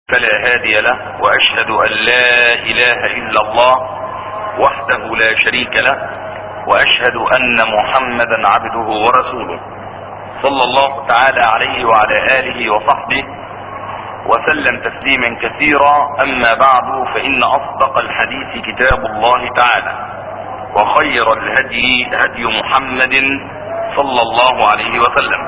فلا هادي له واشهد ان لا اله الا الله وحده لا شريك له واشهد ان محمدا عبده ورسوله صلى الله تعالى عليه وعلى اله وصحبه وسلم تسليما كثيرا اما بعد فان اصدق الحديث كتاب الله تعالى وخير الهدي هدي محمد صلى الله عليه وسلم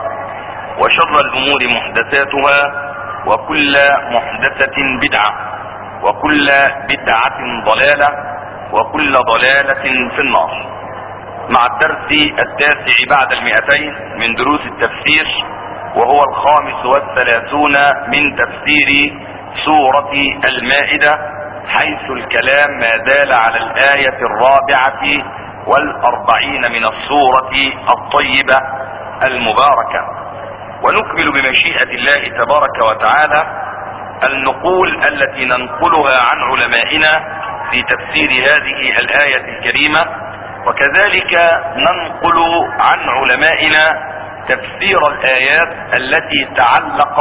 وشر الامور محدثاتها وكل محدثة بدعة وكل بدعة ضلالة وكل ضلالة في النار مع الدرس التاسع بعد المئتين من دروس التفسير وهو الخامس والثلاثون من تفسير سورة المائدة حيث الكلام ما زال على الآية الرابعة والأربعين من السورة الطيبة المباركة ونكمل بمشيئة الله تبارك وتعالى النقول التي ننقلها عن علمائنا في تفسير هذه الآية الكريمة وكذلك ننقل عن علمائنا تفسير الآيات التي تعلق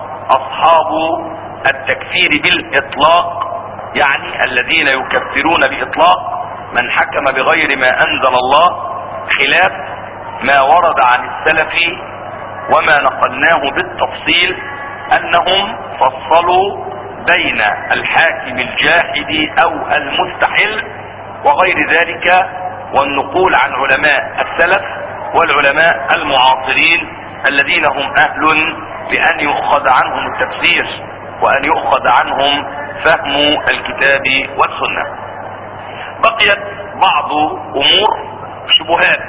أصحاب التكفير بالإطلاق يعني الذين يكفرون بإطلاق من حكم بغير ما أنزل الله خلاف ما ورد عن السلف وما نقلناه بالتفصيل انهم فصلوا بين الحاكم الجاحد او المستحل وغير ذلك والنقول عن علماء السلف والعلماء المعاصرين الذين هم اهل بان يؤخذ عنهم التفسير وان يؤخذ عنهم فهم الكتاب والسنه بقيت بعض امور شبهات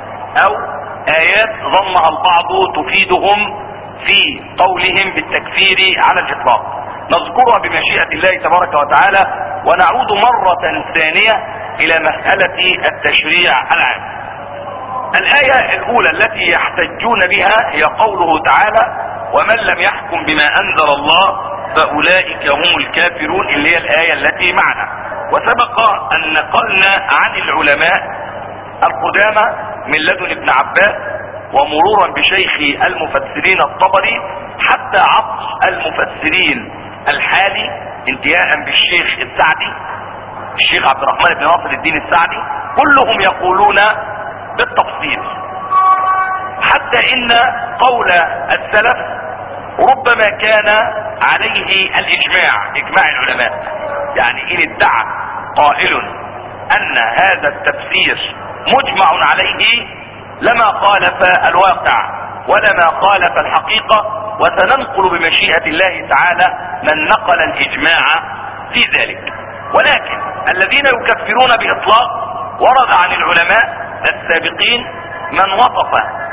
او ايات ظنها البعض تفيدهم في قولهم بالتكفير على الاطلاق نذكرها بمشيئة الله تبارك وتعالى ونعود مرة ثانية الى مسألة التشريع العام الآية الأولى التي يحتجون بها هي قوله تعالى ومن لم يحكم بما أنزل الله فأولئك هم الكافرون اللي هي الآية التي معنا وسبق أن نقلنا عن العلماء القدامى من لدن ابن عباس ومرورا بشيخ المفسرين الطبري حتى عصر المفسرين الحالي انتهاء بالشيخ السعدي الشيخ عبد الرحمن بن ناصر الدين السعدي كلهم يقولون بالتفصيل حتى ان قول السلف ربما كان عليه الاجماع اجماع العلماء يعني ان ادعى قائل ان هذا التفسير مجمع عليه لما خالف الواقع ولما خالف الحقيقة وسننقل بمشيئة الله تعالى من نقل الإجماع في ذلك ولكن الذين يكفرون بإطلاق ورد عن العلماء السابقين من وصف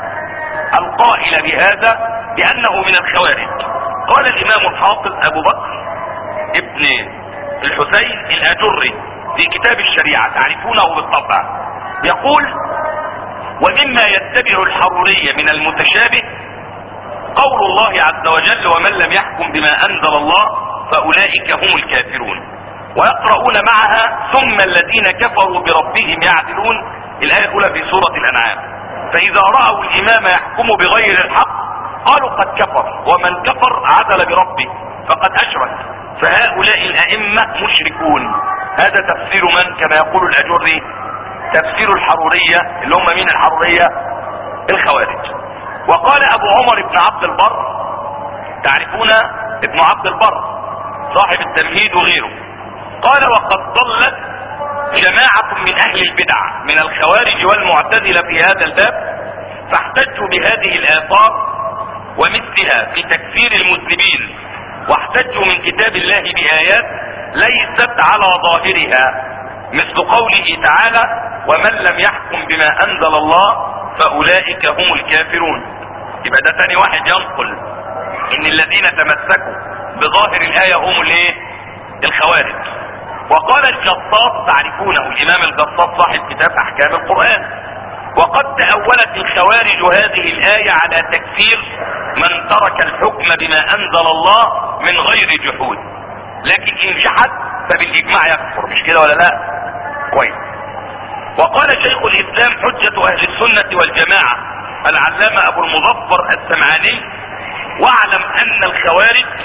القائل بهذا بأنه من الخوارج قال الإمام الحافظ أبو بكر ابن الحسين الأجري في كتاب الشريعة تعرفونه بالطبع يقول ومما يتبع الحرورية من المتشابه قول الله عز وجل ومن لم يحكم بما انزل الله فاولئك هم الكافرون ويقرؤون معها ثم الذين كفروا بربهم يعدلون الايه الاولى في سوره الانعام فاذا راوا الامام يحكم بغير الحق قالوا قد كفر ومن كفر عدل بربه فقد اشرك فهؤلاء الائمه مشركون هذا تفسير من كما يقول الاجري تفسير الحرورية اللي هم مين الحرورية الخوارج وقال ابو عمر بن عبد البر تعرفون ابن عبد البر صاحب التمهيد وغيره قال وقد ضلت جماعة من اهل البدع من الخوارج والمعتزلة في هذا الباب فاحتجوا بهذه الاثار ومثلها في تكفير المسلمين واحتجوا من كتاب الله بآيات ليست على ظاهرها مثل قوله تعالى ومن لم يحكم بما انزل الله فاولئك هم الكافرون يبقى ده تاني واحد ينقل ان الذين تمسكوا بظاهر الايه هم الايه الخوارج وقال الجصاص تعرفونه الامام الجصاص صاحب كتاب احكام القران وقد تأولت الخوارج هذه الآية على تكفير من ترك الحكم بما أنزل الله من غير جحود لكن إن جحد فبالإجماع يكفر مش كده ولا لا كويس وقال شيخ الاسلام حجة اهل السنة والجماعة العلامة ابو المظفر السمعاني واعلم ان الخوارج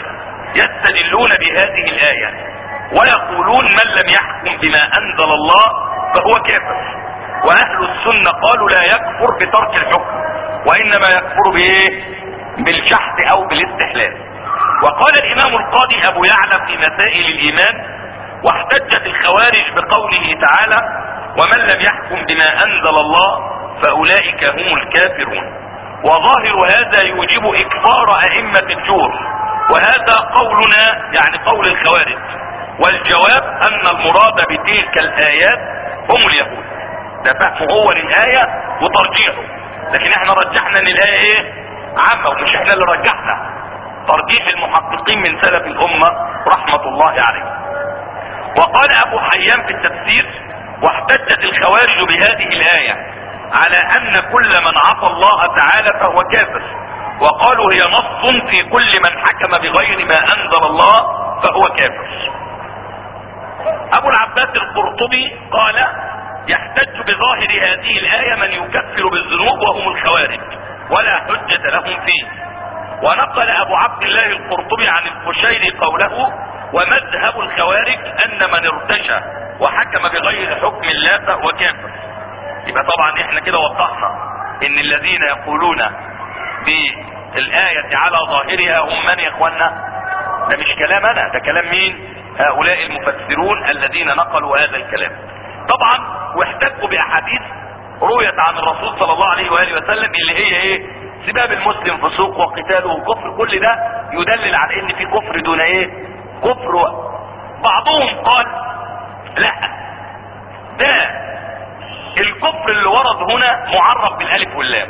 يستدلون بهذه الآية ويقولون من لم يحكم بما أنزل الله فهو كافر وأهل السنة قالوا لا يكفر بترك الحكم وإنما يكفر بإيه بالجحد أو بالاستحلال وقال الإمام القاضي أبو يعلى في مسائل الإيمان واحتجت الخوارج بقوله تعالى ومن لم يحكم بما أنزل الله فأولئك هم الكافرون وظاهر هذا يوجب إكفار أئمة الجور وهذا قولنا يعني قول الخوارج والجواب أن المراد بتلك الآيات هم اليهود ده فهم هو للآية وترجيحه لكن احنا رجحنا ان الآية ايه عامة ومش احنا اللي رجحنا ترجيح المحققين من سلف الأمة رحمة الله عليه وقال أبو حيان في التفسير واحتجت الخوارج بهذه الآية على ان كل من عصى الله تعالى فهو كافر وقالوا هي نص في كل من حكم بغير ما انزل الله فهو كافر ابو العباس القرطبي قال يحتج بظاهر هذه الآية من يكفر بالذنوب وهم الخوارج ولا حجة لهم فيه ونقل ابو عبد الله القرطبي عن القشيري قوله ومذهب الخوارج ان من ارتشى وحكم بغير حكم الله فهو كافر يبقى طبعا احنا كده وضحنا ان الذين يقولون بالآية على ظاهرها هم من يا اخوانا ده مش كلام انا ده كلام مين هؤلاء المفسرون الذين نقلوا هذا الكلام طبعا واحتجوا باحاديث رويت عن الرسول صلى الله عليه وآله وسلم اللي هي ايه سباب المسلم فسوق وقتاله وكفر كل ده يدلل على ان في كفر دون ايه كفر بعضهم قال لا ده الكفر اللي ورد هنا معرف بالالف واللام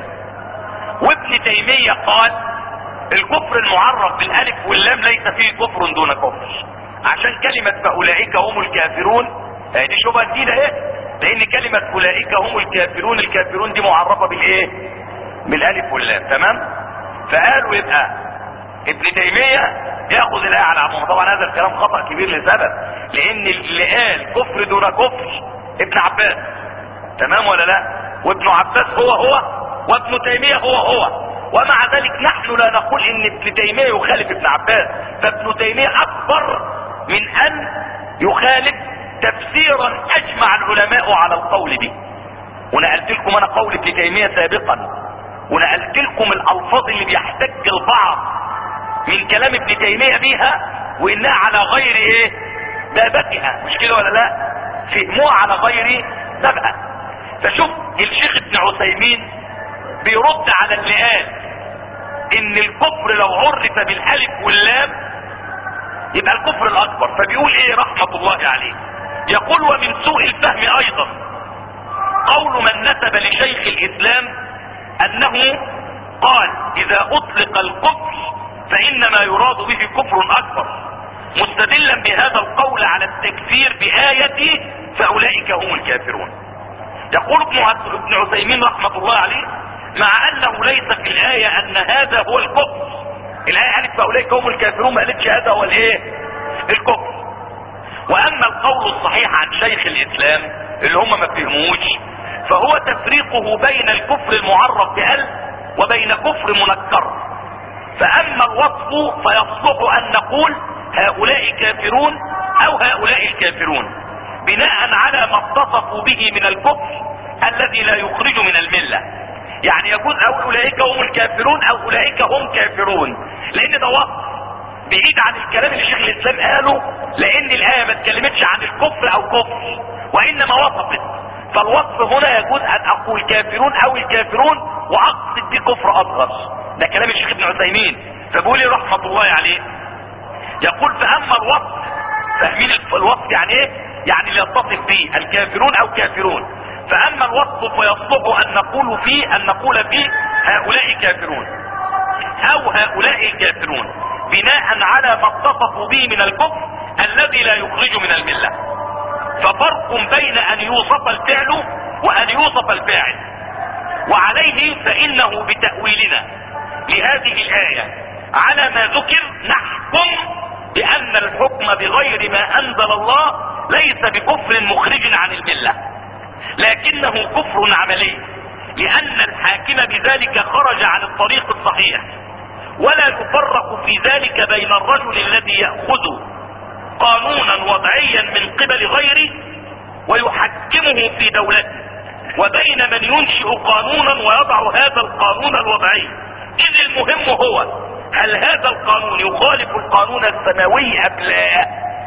وابن تيمية قال الكفر المعرف بالالف واللام ليس فيه كفر دون كفر عشان كلمة فاولئك هم الكافرون دي شبهة جديدة ايه لان كلمة اولئك هم الكافرون الكافرون دي معرفة بالايه بالالف واللام تمام فقالوا يبقى ابن تيمية ياخذ الايه على عموم طبعا هذا الكلام خطأ كبير لسبب لان اللي قال كفر دون كفر ابن عباس تمام ولا لا وابن عباس هو هو وابن تيمية هو هو ومع ذلك نحن لا نقول ان ابن تيمية يخالف ابن عباس فابن تيمية اكبر من ان يخالف تفسيرا اجمع العلماء على القول به ونقلت لكم انا قول ابن تيمية سابقا ونقلت لكم الالفاظ اللي بيحتج البعض من كلام ابن تيمية بيها وانها على غير ايه بابتها مش كده ولا لا فهموها على غير بابها فشوف الشيخ ابن عثيمين بيرد على اللي قال ان الكفر لو عرف بالالف واللام يبقى الكفر الاكبر فبيقول ايه رحمة الله عليه يقول ومن سوء الفهم ايضا قول من نسب لشيخ الاسلام انه قال اذا اطلق الكفر فانما يراد به كفر اكبر مستدلا بهذا القول على التكفير بآية فاولئك هم الكافرون يقول ابن ابن عثيمين رحمة الله عليه مع انه ليس في الآية ان هذا هو الكفر الآية قالت فاولئك هم الكافرون ما قالتش هذا هو الايه الكفر واما القول الصحيح عن شيخ الاسلام اللي هم ما فهموش فهو تفريقه بين الكفر المعرف بأل وبين كفر منكر فاما الوصف فيصلح ان نقول هؤلاء كافرون او هؤلاء الكافرون بناء على ما اتصفوا به من الكفر الذي لا يخرج من الملة يعني يقول او اولئك هم الكافرون او اولئك هم كافرون لان ده وصف بعيد عن الكلام اللي شيخ الاسلام قاله لان الايه ما اتكلمتش عن الكفر او كفر وانما وصفت فالوصف هنا يجوز ان اقول كافرون او الكافرون واقصد بيه كفر اصغر ده كلام الشيخ ابن عثيمين فبيقول لي رحمه الله عليه يقول فاما الوصف فاهمين الوصف يعني ايه يعني اللي يتصف به الكافرون او كافرون فاما الوصف فيصلح ان نقول فيه ان نقول فيه هؤلاء كافرون او هؤلاء الكافرون بناء على ما اتصفوا به من الكفر الذي لا يخرج من المله ففرق بين ان يوصف الفعل وان يوصف الفاعل وعليه فانه بتاويلنا لهذه الايه على ما ذكر نحكم بان الحكم بغير ما انزل الله ليس بكفر مخرج عن المله لكنه كفر عملي لان الحاكم بذلك خرج عن الطريق الصحيح ولا يفرق في ذلك بين الرجل الذي يأخذ قانونا وضعيا من قبل غيره ويحكمه في دولته وبين من ينشئ قانونا ويضع هذا القانون الوضعي اذ المهم هو هل هذا القانون يخالف القانون السماوي ام لا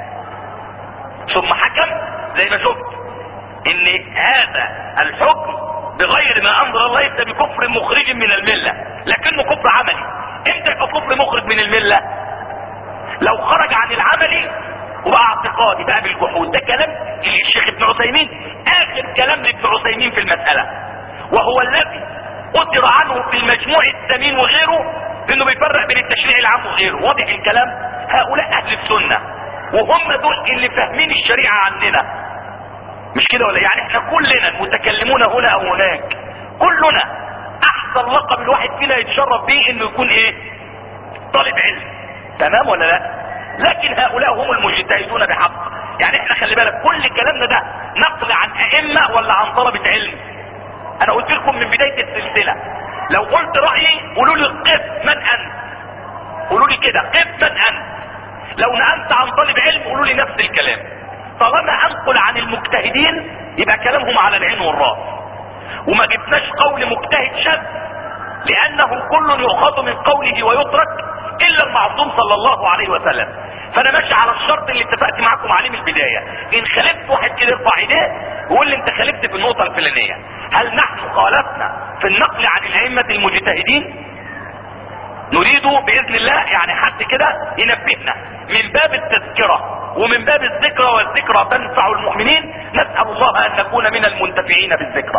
ثم حكم زي ما شفت ان هذا الحكم بغير ما انزل الله ليس بكفر مخرج من المله لكنه كفر عملي امتى يبقى كفر مخرج من المله لو خرج عن العملي وبقى اعتقادي بقى بالجحود ده كلام الشيخ ابن عثيمين اخر كلام لابن عثيمين في المساله وهو الذي قدر عنه في المجموع الثمين وغيره انه بيفرق بين التشريع العام وغيره واضح الكلام هؤلاء اهل السنه وهم دول اللي فاهمين الشريعه عننا مش كده ولا يعني احنا كلنا المتكلمون هنا او هناك كلنا احسن لقب الواحد فينا يتشرف به انه يكون ايه طالب علم تمام ولا لا لكن هؤلاء هم المجتهدون بحق يعني احنا خلي بالك كل كلامنا ده نقل عن ائمه ولا عن طلبه علم انا قلت لكم من بدايه السلسله لو قلت رايي قولوا لي قف من انت قولوا لي كده قف من انت لو نقلت عن طالب علم قولوا لي نفس الكلام طالما انقل عن المجتهدين يبقى كلامهم على العين والراس وما جبناش قول مجتهد شاذ لانه كل يؤخذ من قوله ويترك الا المعصوم صلى الله عليه وسلم فانا ماشي على الشرط اللي اتفقت معاكم عليه من البدايه ان خالفت واحد كده يرفع ايديه ويقول لي انت خالفت في النقطه الفلانيه هل نحن خالفنا في النقل عن الائمه المجتهدين نريد باذن الله يعني حد كده ينبهنا من باب التذكره ومن باب الذكرى والذكرى تنفع المؤمنين نسال الله ان نكون من المنتفعين بالذكرى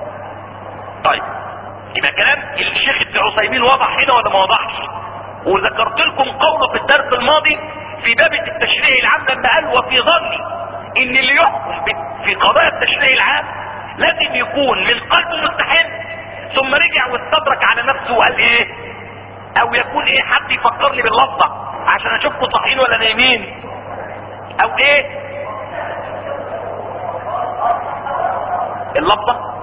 طيب يبقى كلام الشيخ ابن عثيمين وضح هنا ولا ما وضحش وذكرت لكم قوله في الدرس الماضي في باب التشريع العام لما قال وفي ظني ان اللي يحكم في قضايا التشريع العام لازم يكون من قلبه مستحيل ثم رجع واستدرك على نفسه وقال ايه او يكون ايه حد يفكرني باللفظه عشان اشوفكم صاحيين ولا نايمين او ايه اللفظه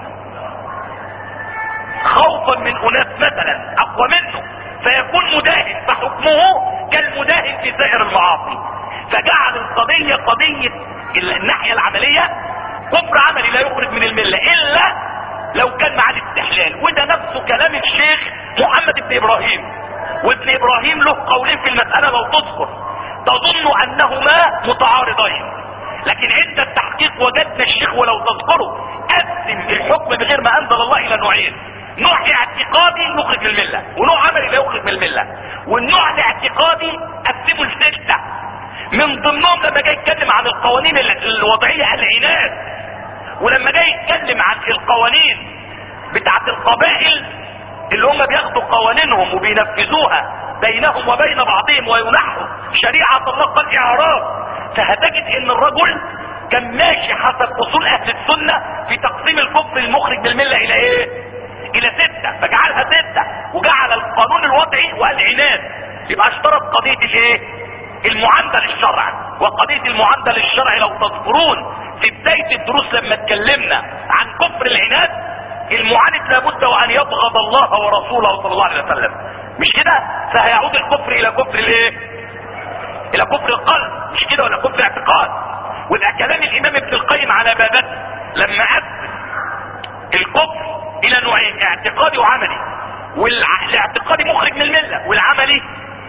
خوفا من اناس مثلا اقوى منه فيكون مداهن فحكمه كالمداهن في سائر المعاصي فجعل القضية قضية الناحية العملية كفر عملي لا يخرج من الملة الا لو كان مع الاستحلال وده نفسه كلام الشيخ محمد بن ابراهيم وابن ابراهيم له قولين في المسألة لو تذكر تظن انهما متعارضين لكن عند التحقيق وجدنا الشيخ ولو تذكره قسم الحكم بغير ما انزل الله الى نوعين نوع اعتقادي يخرج من المله ونوع عملي لا يخرج من المله والنوع الاعتقادي قسمه لسته من ضمنهم لما جاي يتكلم عن القوانين الوضعيه العناد ولما جاي يتكلم عن القوانين بتاعت القبائل اللي هم بياخدوا قوانينهم وبينفذوها بينهم وبين بعضهم وينحوا شريعه الله قال اعراب فهتجد ان الرجل كان ماشي حسب اصول اهل السنه في تقسيم الكفر المخرج من المله الى ايه؟ الى ستة فجعلها ستة وجعل القانون الوضعي والعناد يبقى اشترط قضية الايه المعاندة للشرع وقضية المعاندة للشرع لو تذكرون في بداية الدروس لما اتكلمنا عن كفر العناد المعاند لابد وان يبغض الله ورسوله صلى الله عليه وسلم مش كده فهيعود الكفر الى كفر الايه الى كفر القلب مش كده ولا كفر اعتقاد وده كلام الامام ابن القيم على بابته لما قسم الكفر الى نوعين اعتقادي وعملي والاعتقادي مخرج من الملة والعملي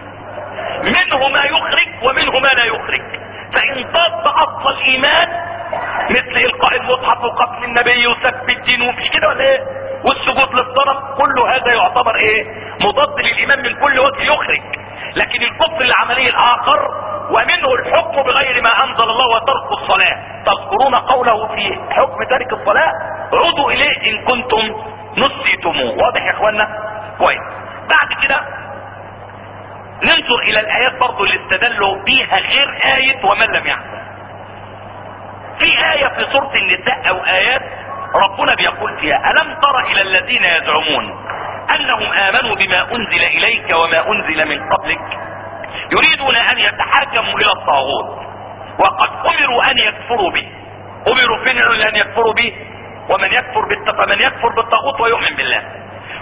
منه ما يخرج ومنه ما لا يخرج فان ضاد اصل الايمان مثل القاء المصحف وقتل النبي وسب الدين ومش كده ولا ايه والسجود للصنم كل هذا يعتبر ايه مضاد للايمان من كل وجه يخرج لكن الكفر العملي الاخر ومنه الحكم بغير ما انزل الله وترك الصلاة تذكرون قوله في حكم ترك الصلاة عودوا اليه ان كنتم نسيتموه واضح يا اخوانا كويس بعد كده ننظر الى الايات برضو اللي استدلوا بيها غير آية ومن لم يحكم في آية في سورة النساء او ايات ربنا بيقول فيها الم تر الى الذين يزعمون انهم امنوا بما انزل اليك وما انزل من قبلك يريدون ان يتحاكموا الى الطاغوت وقد امروا ان يكفروا به امروا فين ان يكفروا به ومن يكفر فمن يكفر بالطاغوت ويؤمن بالله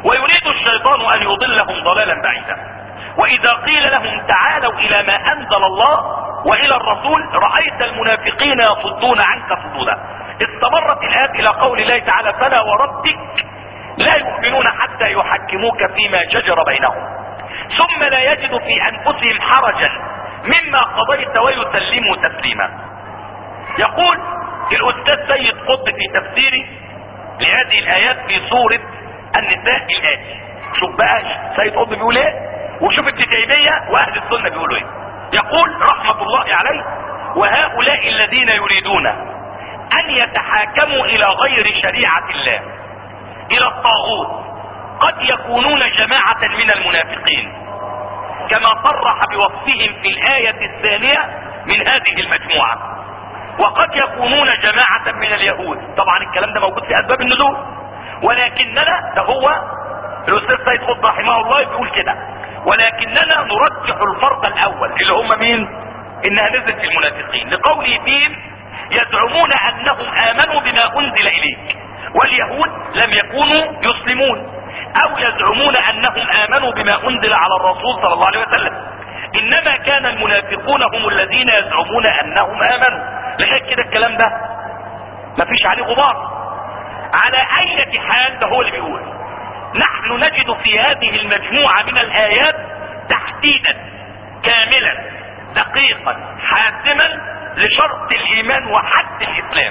ويريد الشيطان ان يضلهم ضلالا بعيدا واذا قيل لهم تعالوا الى ما انزل الله والى الرسول رايت المنافقين يصدون عنك صدودا استمرت الايات الى قول الله تعالى فلا وربك لا يؤمنون حتى يحكموك فيما شجر بينهم ثم لا يجد في انفسهم حرجا مما قضيت ويسلموا تسليما يقول الاستاذ سيد قطب في تفسيره لهذه الايات في سورة النساء الاتي شوف بقى سيد قطب بيقول ايه وشوف ابن تيمية واهل السنة بيقولوا ايه يقول رحمة الله عليه وهؤلاء الذين يريدون ان يتحاكموا الى غير شريعة الله الى الطاغوت قد يكونون جماعة من المنافقين كما صرح بوصفهم في الآية الثانية من هذه المجموعة وقد يكونون جماعة من اليهود طبعا الكلام ده موجود في أسباب النزول ولكننا ده هو الأستاذ سيد قطب رحمه الله بيقول كده ولكننا نرجح الفرق الأول اللي هم مين؟ إنها نزلت في المنافقين لقوله فيهم يزعمون أنهم آمنوا بما أنزل إليك واليهود لم يكونوا يسلمون او يزعمون انهم امنوا بما انزل على الرسول صلى الله عليه وسلم انما كان المنافقون هم الذين يزعمون انهم امنوا لغايه كده الكلام ده مفيش عليه غبار على اي حال ده هو اللي بيقول نحن نجد في هذه المجموعة من الايات تحديدا كاملا دقيقا حاسما لشرط الايمان وحد الاسلام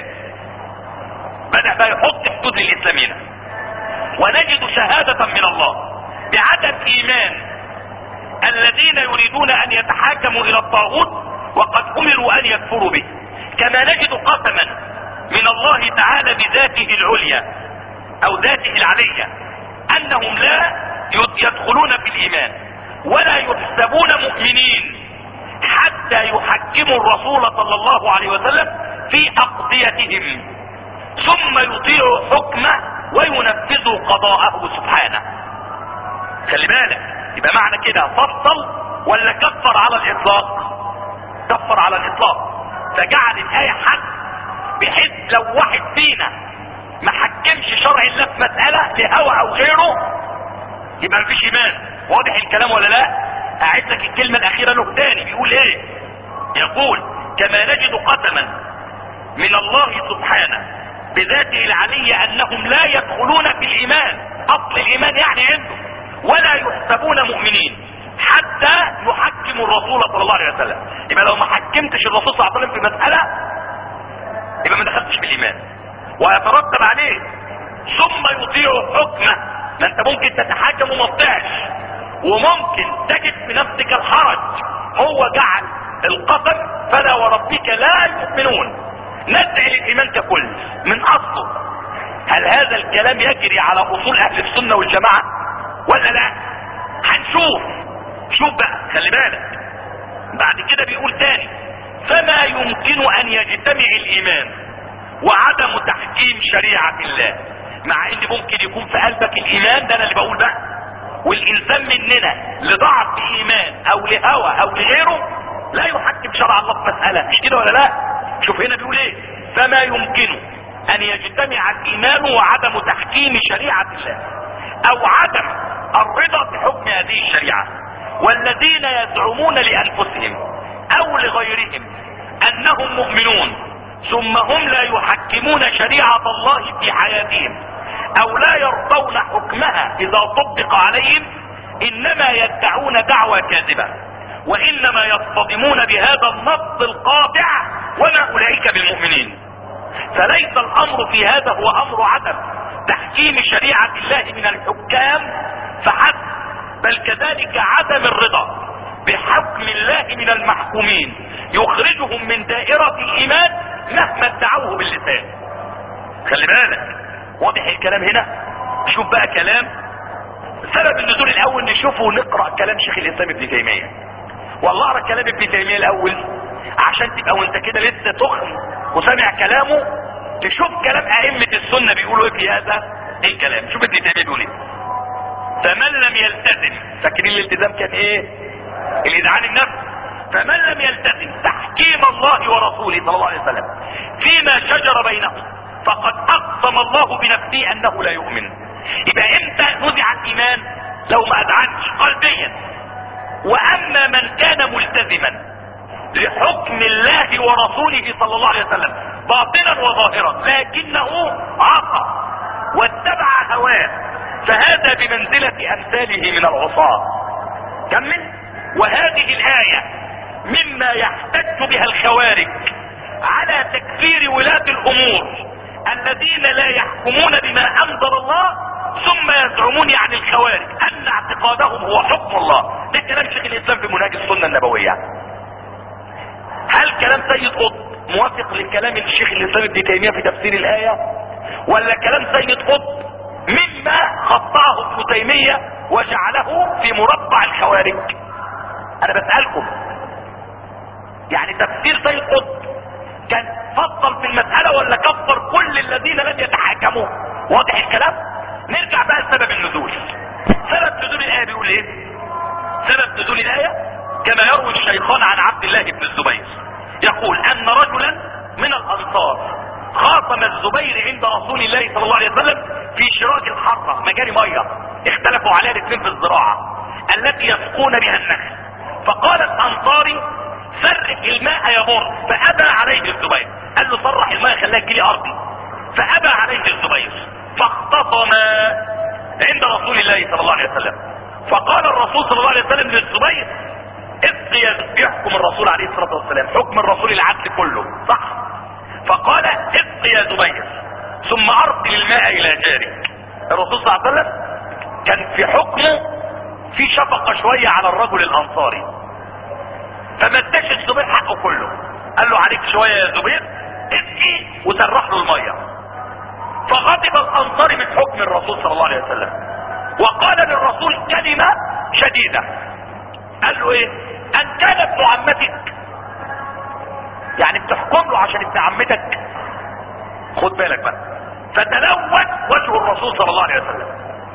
بدأ بقى يحط حدود للاسلام هنا ونجد شهادة من الله بعدم ايمان الذين يريدون ان يتحاكموا الى الطاغوت وقد امروا ان يكفروا به كما نجد قسما من الله تعالى بذاته العليا او ذاته العلية انهم لا يدخلون في الايمان ولا يحسبون مؤمنين حتى يحكموا الرسول صلى الله عليه وسلم في اقضيتهم ثم يطيعوا حكمه وينفذوا قضاءه سبحانه خلي بالك يبقى معنى كده فصل ولا كفر على الاطلاق كفر على الاطلاق فجعل الايه حد بحيث لو واحد فينا ما حكمش شرع الله في مساله لهوى او غيره يبقى مفيش ايمان واضح الكلام ولا لا اعيد لك الكلمه الاخيره له تاني بيقول ايه يقول كما نجد قسما من الله سبحانه بذاته العلية انهم لا يدخلون في الايمان اصل الايمان يعني عنده ولا يحسبون مؤمنين حتى يحكموا الرسول صلى الله عليه وسلم يبقى لو ما حكمتش الرسول صلى الله عليه وسلم في مسألة يبقى ما دخلتش في الايمان ويترتب عليه ثم يطيع حكمه ما انت ممكن تتحاكم وما تطيعش وممكن تجد في نفسك الحرج هو جعل القسم فلا وربك لا يؤمنون نزع الايمان ككل من اصله هل هذا الكلام يجري على اصول اهل السنة والجماعة ولا لا هنشوف شوف بقى خلي بالك بعد كده بيقول تاني فما يمكن ان يجتمع الايمان وعدم تحكيم شريعة الله مع ان ممكن يكون في قلبك الايمان ده انا اللي بقول بقى والانسان مننا لضعف ايمان او لهوى او لغيره لا يحكم شرع الله في مسألة مش كده ولا لا شوف هنا بيقول ايه فما يمكن ان يجتمع الايمان وعدم تحكيم شريعة الله او عدم الرضا بحكم هذه الشريعة والذين يزعمون لانفسهم او لغيرهم انهم مؤمنون ثم هم لا يحكمون شريعة الله في حياتهم او لا يرضون حكمها اذا طبق عليهم انما يدعون دعوى كاذبة وانما يصطدمون بهذا النص القاطع وما اولئك بالمؤمنين فليس الامر في هذا هو امر عدم تحكيم شريعة الله من الحكام فحسب بل كذلك عدم الرضا بحكم الله من المحكومين يخرجهم من دائرة الايمان مهما ادعوه باللسان خلي بالك واضح الكلام هنا شوف بقى كلام سبب النزول الاول نشوفه ونقرأ كلام شيخ الاسلام ابن تيمية والله اقرا كلام ابن تيمية الاول عشان تبقى وانت كده لسه تخن وسامع كلامه تشوف كلام ائمة السنة بيقولوا ايه في هذا الكلام شوف ابن تيمية بيقول ايه فمن لم يلتزم فاكرين الالتزام كان ايه الاذعان النفس فمن لم يلتزم تحكيم الله ورسوله صلى الله عليه وسلم فيما شجر بينهم فقد اقسم الله بنفسه انه لا يؤمن يبقى امتى نزع الايمان لو ما اذعنش قلبيا واما من كان ملتزما لحكم الله ورسوله صلى الله عليه وسلم باطنا وظاهرا لكنه عصى واتبع هواه فهذا بمنزلة امثاله من العصاة كمل وهذه الآية مما يحتج بها الخوارج على تكفير ولاة الامور الذين لا يحكمون بما انزل الله ثم يزعمون عن الخوارج ان اعتقادهم هو حكم الله ده كلام شيخ الاسلام في منهج السنة النبوية هل كلام سيد قطب موافق لكلام الشيخ الاسلام ابن تيمية في تفسير الاية ولا كلام سيد قطب مما خطاه ابن تيمية وجعله في مربع الخوارج انا بسألكم يعني تفسير سيد قطب كان فضل في المسألة ولا كفر كل الذين لم يتحاكموا واضح الكلام نرجع بقى لسبب النزول سبب نزول الآية بيقول ايه سبب نزول الآية كما يروي الشيخان عن عبد الله بن الزبير يقول ان رجلا من الانصار خاصم الزبير عند رسول الله صلى الله عليه وسلم في شراك الحرة مجاري مية اختلفوا عليها الاثنين في الزراعة التي يسقون بها النخل فقال الانصاري سرق الماء يمر فابى عليه الزبير قال له صرح الماء خلاه يجي لي ارضي فابى عليه الزبير فاختصما عند رسول الله صلى الله عليه وسلم فقال الرسول صلى الله عليه وسلم للزبير اسقي يحكم الرسول عليه الصلاه والسلام حكم الرسول العدل كله صح فقال اسقي يا زبير ثم ارسل الماء الى جارك الرسول صلى الله عليه وسلم كان في حكمه في شفقه شويه على الرجل الانصاري فما اداش الزبير حقه كله قال له عليك شويه يا زبير اسقي وسرح له الميه فغضب الانصاري من حكم الرسول صلى الله عليه وسلم وقال للرسول كلمه شديده قال له ايه ان كان ابن عمتك يعني بتحكم له عشان ابن عمتك خد بالك بقى فتلون وجه الرسول صلى الله عليه وسلم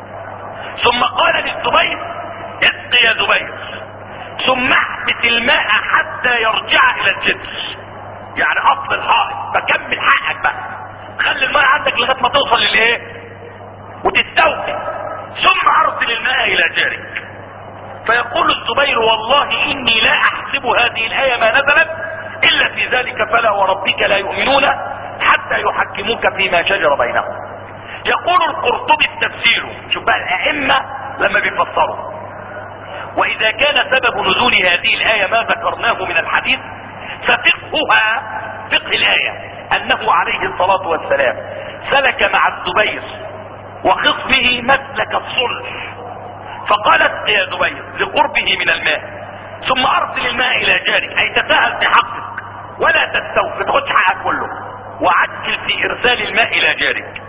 ثم قال للزبير اسق يا زبير ثم احبس الماء حتى يرجع الى الجدر يعني اصل الحائط فكمل حقك بقى خلي الماء عندك لغايه ما توصل للايه وتستوفي ثم ارسل الماء الى جارك فيقول الزبير والله اني لا احسب هذه الايه ما نزلت الا في ذلك فلا وربك لا يؤمنون حتى يحكموك فيما شجر بينهم يقول القرطبي التفسير شوف بقى الائمه لما بيفسروا واذا كان سبب نزول هذه الايه ما ذكرناه من الحديث ففقهها فقه الايه انه عليه الصلاه والسلام سلك مع الزبير وخصمه مسلك الصلح فقال اسق يا زبير لقربه من الماء ثم ارسل الماء الى جارك اي تساهل في حقك ولا تستوفي تاخدش حقك كله وعجل في ارسال الماء الى جارك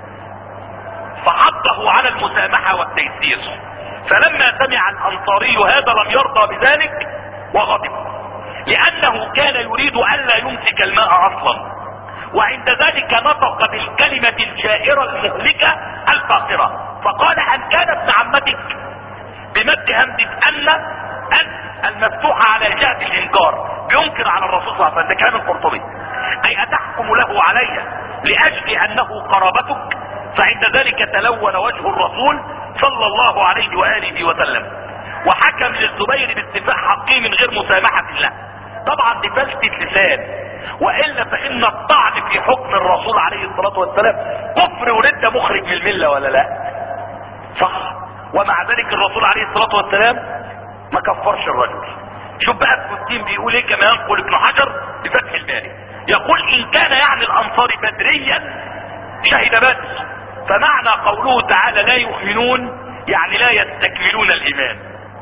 فحضه على المسامحة والتيسير فلما سمع الانصاري هذا لم يرضى بذلك وغضب لانه كان يريد الا يمسك الماء اصلا وعند ذلك نطق بالكلمة الجائرة المهلكة الفاقرة فقال ان كان ابن عمتك بمد همزة ان ان المفتوحة على جهة الانكار بينكر على الرسول صلى الله عليه وسلم ده كلام القرطبي اي اتحكم له علي لاجل انه قرابتك فعند ذلك تلون وجه الرسول صلى الله عليه واله وسلم وحكم للزبير باتفاق حقه من غير مسامحة له طبعا دي فلسة لسان والا فان الطعن في حكم الرسول عليه الصلاة والسلام كفر ورده مخرج من الملة ولا لا صح ومع ذلك الرسول عليه الصلاة والسلام ما كفرش الرجل شوف بقى ابن الدين بيقول ايه كما ينقل ابن حجر بفتح الباري يقول ان كان يعني الانصار بدريا شهد بدر فمعنى قوله تعالى لا يؤمنون يعني لا يستكملون الايمان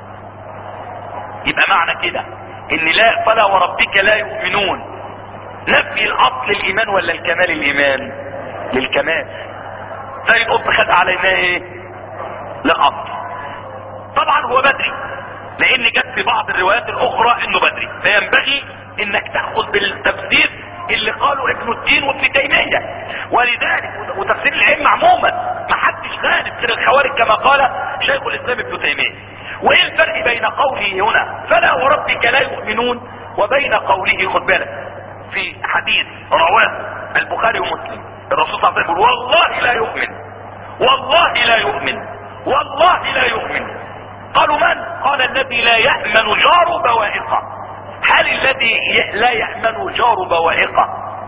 يبقى معنى كده ان لا فلا وربك لا يؤمنون نفي الاصل الايمان ولا الكمال الايمان للكمال زي القط خد علينا ايه للاصل طبعا هو بدري لان جت في بعض الروايات الاخرى انه بدري فينبغي انك تاخذ بالتفسير اللي قاله ابن الدين وابن تيميه ولذلك وتفسير العلم عموما ما حدش غالب غير الخوارج كما قال شيخ الاسلام ابن تيميه وايه الفرق بين قوله هنا فلا وربك لا يؤمنون وبين قوله خد بالك في حديث رواه البخاري ومسلم الرسول صلى الله عليه وسلم يقول والله لا يؤمن والله لا يؤمن والله لا يؤمن قالوا من قال الذي لا يأمن جار بوائقه هل الذي لا يأمن جار بوائقه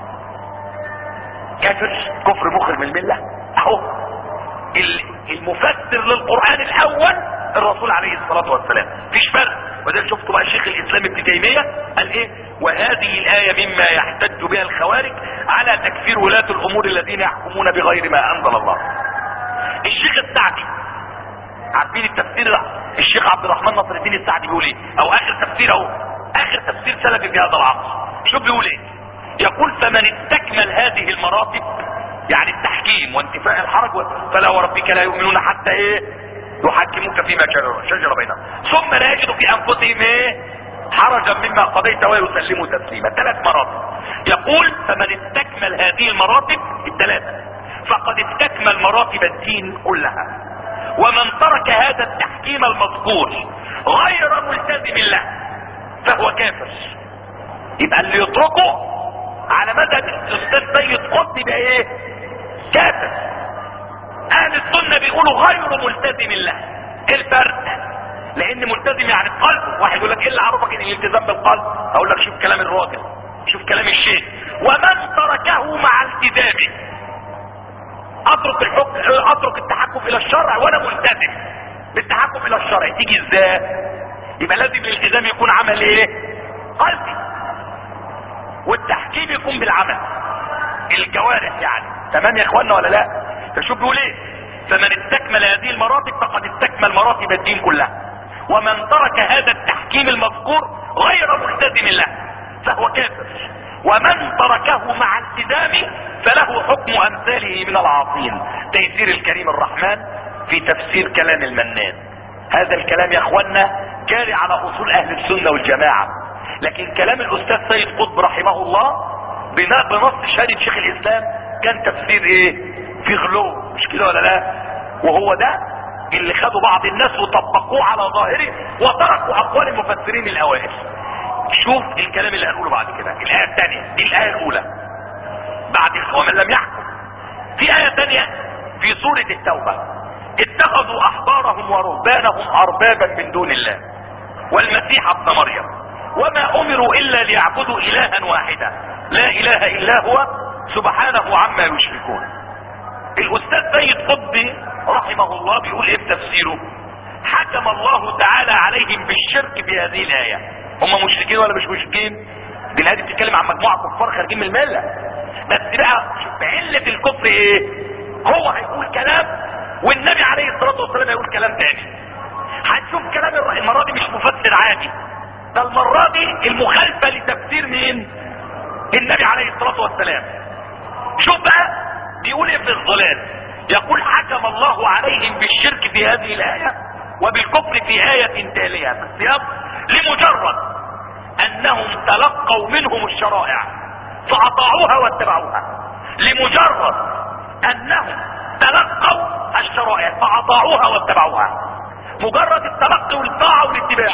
كافر كفر مخرج من المله اهو المفسر للقرآن الاول الرسول عليه الصلاة والسلام فيش فرق وده شفتوا بقى شيخ الاسلام ابن تيمية قال ايه وهذه الآية مما يحتج بها الخوارج على تكفير ولاة الامور الذين يحكمون بغير ما انزل الله الشيخ السعدي عارفين التفسير الشيخ عبد الرحمن نصر الدين السعدي بيقول ايه او اخر تفسير اهو اخر تفسير سلفي في هذا العصر شوف بيقول ايه يقول فمن استكمل هذه المراتب يعني التحكيم وانتفاء الحرج فلا وربك لا يؤمنون حتى ايه يحكموك فيما شجر بينهم ثم لا يجدوا في انفسهم ايه حرجا مما قضيت ويسلموا تسليما ثلاث مراتب يقول فمن استكمل هذه المراتب الثلاثه فقد استكمل مراتب الدين كلها ومن ترك هذا التحكيم المذكور غير ملتزم له فهو كافر يبقى اللي يتركه على مذهب الاستاذ سيد قطب يبقى ايه كافر اهل السنه بيقولوا غير ملتزم له ايه الفرق لان ملتزم يعني القلب واحد يقول لك ايه اللي عرفك ان الالتزام بالقلب اقول لك شوف كلام الراجل شوف كلام الشيخ ومن تركه مع التزامه اترك الحكم اترك التحكم الى الشرع وانا ملتزم بالتحكم الى الشرع تيجي ازاي يبقى لازم الالتزام يكون عمل ايه قلبي والتحكيم يكون بالعمل الجوارح يعني تمام يا اخوانا ولا لا فشوف بيقول ايه فمن استكمل هذه المراتب فقد استكمل مراتب الدين كلها ومن ترك هذا التحكيم المذكور غير ملتزم له فهو كافر ومن تركه مع التزامه فله حكم امثاله من العاصين تيسير الكريم الرحمن في تفسير كلام المنان هذا الكلام يا اخوانا جاري على اصول اهل السنة والجماعة لكن كلام الاستاذ سيد قطب رحمه الله بناء بنص شهادة شيخ الاسلام كان تفسير ايه في غلو مش كده ولا لا وهو ده اللي خدوا بعض الناس وطبقوه على ظاهره وتركوا اقوال المفسرين الاوائل شوف الكلام اللي هنقوله بعد كده الايه الثانيه دي الايه الاولى بعد ومن لم يحكم في ايه ثانيه في سوره التوبه اتخذوا احبارهم ورهبانهم اربابا من دون الله والمسيح ابن مريم وما امروا الا ليعبدوا الها واحدا لا اله الا هو سبحانه عما يشركون الاستاذ سيد قطبي رحمه الله بيقول ايه بتفسيره حكم الله تعالى عليهم بالشرك في هذه الايه هم مشركين ولا مش مشركين دي الايه بتتكلم عن مجموعه كفار خارجين من المله بس بقى بعله الكفر ايه هو هيقول كلام والنبي عليه الصلاه والسلام هيقول كلام تاني هتشوف كلام المره دي مش مفسر عادي ده المره دي المخالفه لتفسير مين النبي عليه الصلاه والسلام شوف بقى بيقول ايه في الظلال يقول حكم الله عليهم بالشرك في هذه الايه وبالكفر في ايه تاليه في السياق لمجرد انهم تلقوا منهم الشرائع فاطاعوها واتبعوها لمجرد انهم تلقوا الشرائع فاطاعوها واتبعوها مجرد التلقي والطاعه والاتباع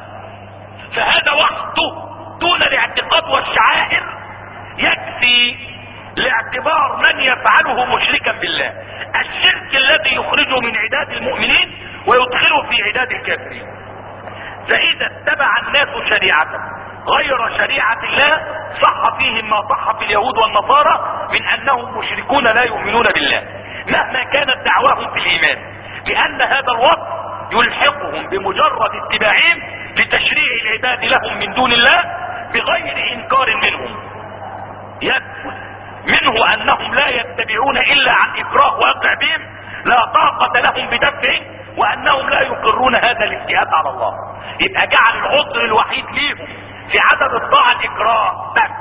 فهذا وحده دون الاعتقاد والشعائر يكفي لاعتبار من يفعله مشركا بالله الشرك الذي يخرجه من عداد المؤمنين ويدخله في عداد الكافرين فاذا اتبع الناس شريعة غير شريعة الله صح فيهم ما صح في اليهود والنصارى من انهم مشركون لا يؤمنون بالله مهما كانت دعواهم في الايمان لان هذا الوصف يلحقهم بمجرد اتباعهم لتشريع العباد لهم من دون الله بغير انكار منهم يثبت منه انهم لا يتبعون الا عن اكراه واقع بهم لا طاقة لهم بدفعه وانهم لا يقرون هذا الاجتهاد على الله يبقى جعل العذر الوحيد ليهم في عدم الطاعة الاكراه بس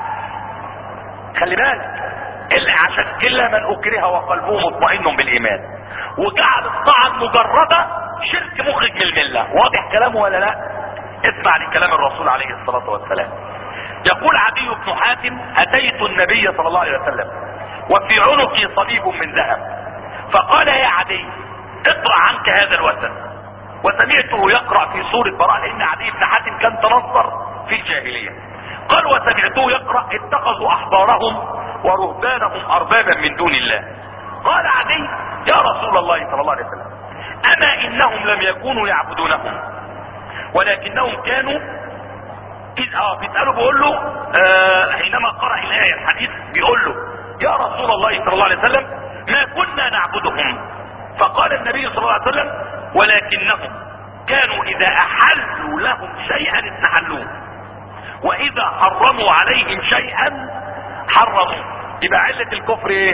خلي بالك الا عشان الا من اكره وقلبه مطمئن بالايمان وجعل الطاعة المجردة شرك مخرج من الملة واضح كلامه ولا لا اسمع لكلام الرسول عليه الصلاة والسلام يقول عدي بن حاتم اتيت النبي صلى الله عليه وسلم وفي عنقي صليب من ذهب فقال يا عدي اقرأ عنك هذا الوثن وسمعته يقرأ في سورة براء لان عدي بن حاتم كان تنصر في الجاهلية قال وسمعته يقرأ اتخذوا احبارهم ورهبانهم اربابا من دون الله قال عدي يا رسول الله صلى الله عليه وسلم اما انهم لم يكونوا يعبدونهم ولكنهم كانوا إذ اه بيسأله بيقول له آه حينما قرأ الآية الحديث بيقول له يا رسول الله صلى الله عليه وسلم ما كنا نعبدهم فقال النبي صلى الله عليه وسلم ولكنهم كانوا إذا أحلوا لهم شيئا استحلوه وإذا حرموا عليهم شيئا حرموا يبقى علة الكفر ايه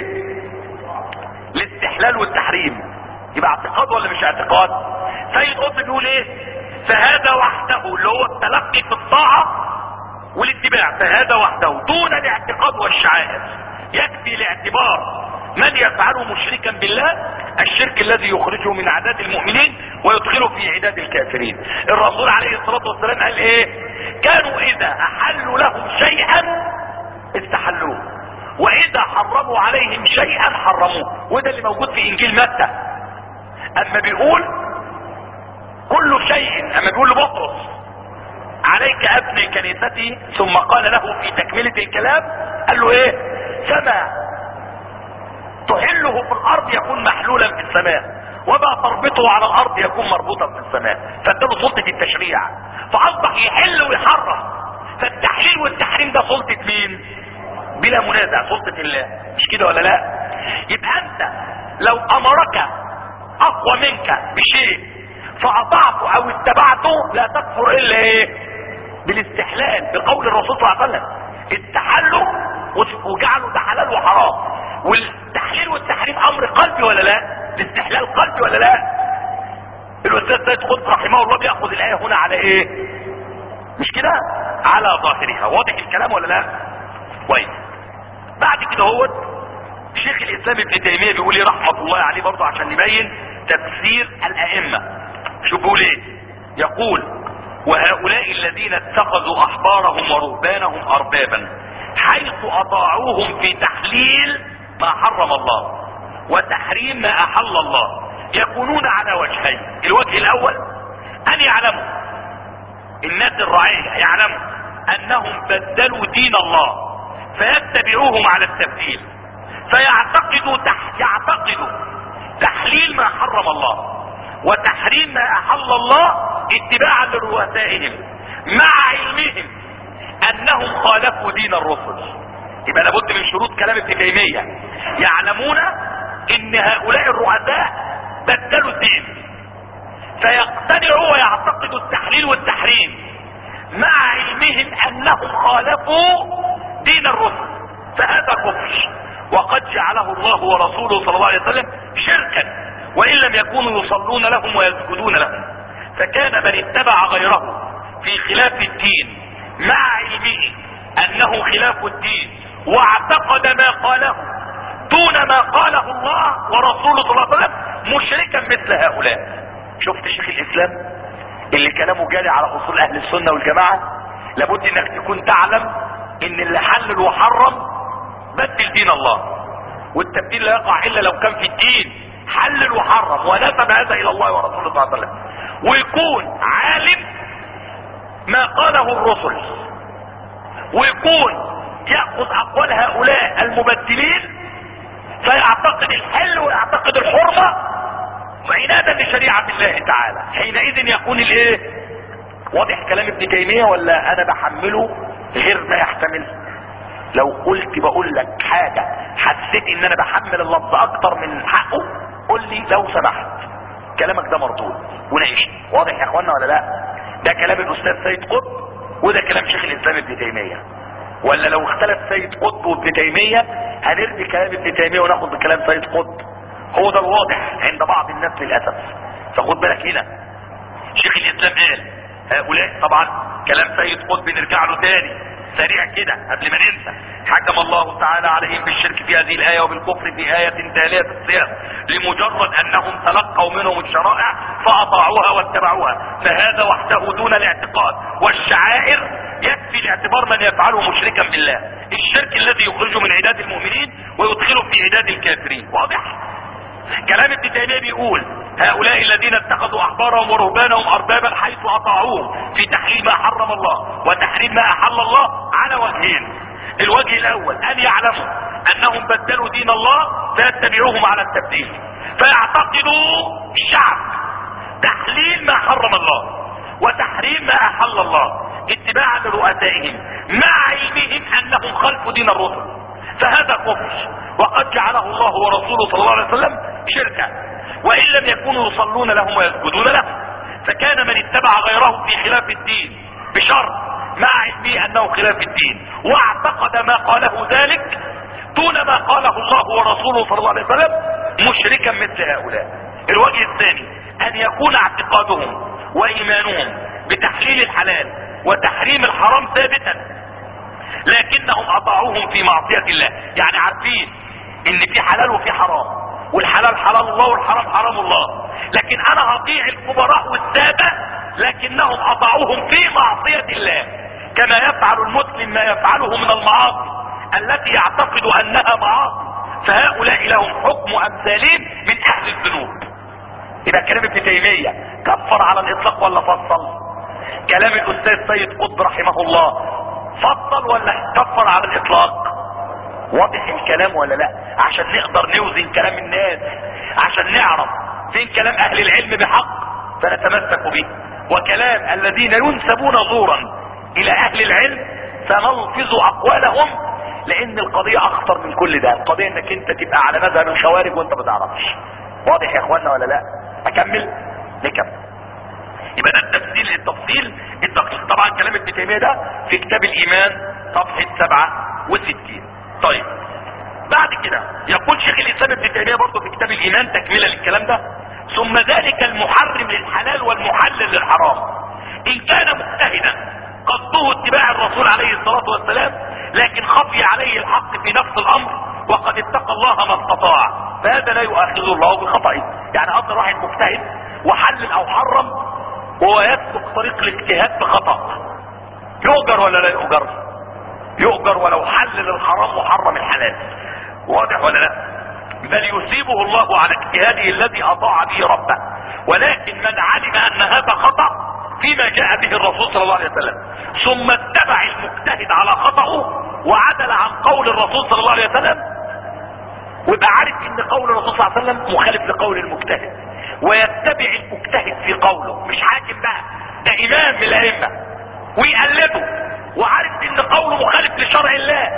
الاستحلال والتحريم يبقى اعتقاد ولا مش اعتقاد سيد قطب بيقول ايه فهذا وحده اللي هو التلقي في الطاعة والاتباع فهذا وحده دون الاعتقاد والشعائر يكفي لاعتبار من يفعله مشركا بالله الشرك الذي يخرجه من عداد المؤمنين ويدخله في عداد الكافرين الرسول عليه الصلاة والسلام قال ايه كانوا اذا احلوا لهم شيئا استحلوه واذا حرموا عليهم شيئا حرموه وده اللي موجود في انجيل متى اما بيقول كل شيء اما بيقول لبطرس عليك ابني كنيستي ثم قال له في تكملة الكلام قال له ايه فما تحله في الارض يكون محلولا في السماء وما تربطه على الارض يكون مربوطا في السماء فاداله سلطة التشريع فاصبح يحل ويحرم فالتحليل والتحريم ده سلطة مين بلا منازع سلطة الله مش كده ولا لا يبقى انت لو امرك اقوى منك بشيء فاطعته او اتبعته لا تكفر الا ايه بالاستحلال بقول الرسول صلى الله عليه وسلم استحلوا وجعلوا ده حلال وحرام والتحليل والتحريم امر قلبي ولا لا الاستحلال قلبي ولا لا الاستاذ سيد قطب رحمه الله بياخذ الايه هنا على ايه مش كده على ظاهرها واضح الكلام ولا لا كويس بعد كده هو شيخ الاسلام ابن تيميه بيقول ايه رحمه الله عليه برضه عشان نبين تفسير الائمه شوف بيقول ايه يقول وهؤلاء الذين اتخذوا احبارهم ورهبانهم اربابا حيث اطاعوهم في تحليل ما حرم الله وتحريم ما احل الله يكونون على وجهين الوجه الاول ان يعلموا الناس الرعية يعلموا انهم بدلوا دين الله فيتبعوهم على التبديل فيعتقدوا تح... يعتقدوا تحليل ما حرم الله وتحريم ما احل الله اتباعا لرؤسائهم مع علمهم انهم خالفوا دين الرسل يبقى لابد من شروط كلام ابن تيميه يعلمون ان هؤلاء الرؤساء بدلوا الدين فيقتنعوا ويعتقدوا التحليل والتحريم مع علمهم انهم خالفوا دين الرسل فهذا كفر وقد جعله الله ورسوله صلى الله عليه وسلم شركا وان لم يكونوا يصلون لهم ويسجدون لهم فكان من اتبع غيره في خلاف الدين مع علمه انه خلاف الدين واعتقد ما قاله دون ما قاله الله ورسوله صلى الله عليه وسلم مشركا مثل هؤلاء شفت شيخ الاسلام اللي كلامه جاري على اصول اهل السنه والجماعه لابد انك تكون تعلم ان اللي حلل وحرم بدل دين الله والتبديل لا يقع الا لو كان في الدين حلل وحرم ونسب هذا الى الله ورسوله صلى الله عليه وسلم ويكون عالم ما قاله الرسل ويكون يأخذ اقوال هؤلاء المبدلين فيعتقد الحل ويعتقد الحرمة وعنادا لشريعة الله تعالى حينئذ يكون الايه واضح كلام ابن تيمية ولا انا بحمله غير ما يحتمل لو قلت بقول لك حاجة حسيت ان انا بحمل اللفظ اكتر من حقه قول لي لو سمحت كلامك ده مردود ونعيش واضح يا اخوانا ولا لا ده كلام الاستاذ سيد قطب وده كلام شيخ الاسلام ابن تيمية ولا لو اختلف سيد قطب وابن تيمية هنرمي كلام ابن تيمية وناخد بكلام سيد قطب هو ده الواضح عند بعض الناس للاسف فخد بالك هنا شيخ الاسلام قال هؤلاء طبعا كلام سيد قطب نرجع له تاني سريع كده قبل ما ننسى حكم الله تعالى عليهم بالشرك في هذه الآية وبالكفر في آية تالية في السياق لمجرد أنهم تلقوا منهم الشرائع فأطاعوها واتبعوها فهذا وحده دون الاعتقاد والشعائر يكفي لاعتبار من يفعله مشركا بالله الشرك الذي يخرجه من عداد المؤمنين ويدخله في عداد الكافرين واضح كلام ابن تيميه بيقول هؤلاء الذين اتخذوا احبارهم ورهبانهم اربابا حيث اطاعوهم في تحليل ما حرم الله وتحريم ما احل الله على وجهين الوجه الوجه الاول ان يعلموا انهم بدلوا دين الله فيتبعوهم على التبديل فيعتقدوا الشعب تحليل ما حرم الله وتحريم ما احل الله اتباعا لرؤسائهم مع علمهم انهم خلفوا دين الرسل فهذا كفر وقد جعله الله ورسوله صلى الله عليه وسلم شركا وان لم يكونوا يصلون لهم ويسجدون لهم فكان من اتبع غيرهم في خلاف الدين بشرط مع علمه انه خلاف الدين واعتقد ما قاله ذلك دون ما قاله الله ورسوله صلى الله عليه وسلم مشركا مثل هؤلاء الوجه الثاني ان يكون اعتقادهم وايمانهم بتحليل الحلال وتحريم الحرام ثابتا لكنهم اطاعوهم في معصية الله يعني عارفين ان في حلال وفي حرام والحلال حلال الله والحرام حرام الله لكن انا هطيع الكبراء والسادة لكنهم اطاعوهم في معصية الله كما يفعل المسلم ما يفعله من المعاصي التي يعتقد انها معاصي فهؤلاء لهم حكم امثالهم من اهل الذنوب اذا كلام ابن تيمية كفر على الاطلاق ولا فصل كلام الاستاذ سيد قطب رحمه الله فصل ولا كفر على الاطلاق واضح الكلام ولا لا عشان نقدر نوزن كلام الناس عشان نعرف فين كلام اهل العلم بحق فنتمسك به وكلام الذين ينسبون زورا الى اهل العلم سنلفظ اقوالهم لان القضية اخطر من كل ده القضية انك انت تبقى على مذهب الخوارج وانت ما تعرفش واضح يا اخوانا ولا لا اكمل نكمل يبقى ده التفصيل التفصيل الدقيق طبعا كلام ابن تيميه ده في كتاب الايمان صفحه 67 طيب بعد كده يقول شيخ الاسلام ابن تيميه برضه في كتاب الايمان تكمله للكلام ده ثم ذلك المحرم للحلال والمحلل للحرام ان كان مجتهدا قصده اتباع الرسول عليه الصلاه والسلام لكن خفي عليه الحق في نفس الامر وقد اتقى الله ما استطاع فهذا لا يؤاخذه الله بخطئه يعني اصلا واحد مجتهد وحلل او حرم وهو يسلك طريق الاجتهاد بخطأ يؤجر ولا لا يؤجر يؤجر ولو حلل الحرام وحرم الحلال واضح ولا لا بل يثيبه الله على اجتهاده الذي اطاع به ربه ولكن من علم ان هذا خطأ فيما جاء به الرسول صلى الله عليه وسلم ثم اتبع المجتهد على خطأه وعدل عن قول الرسول صلى الله عليه وسلم ويبقى عارف ان قول الرسول صلى الله عليه وسلم مخالف لقول المجتهد ويتبع المجتهد في قوله مش حاكم بقى ده امام من الائمه ويقلده وعارف ان قوله مخالف لشرع الله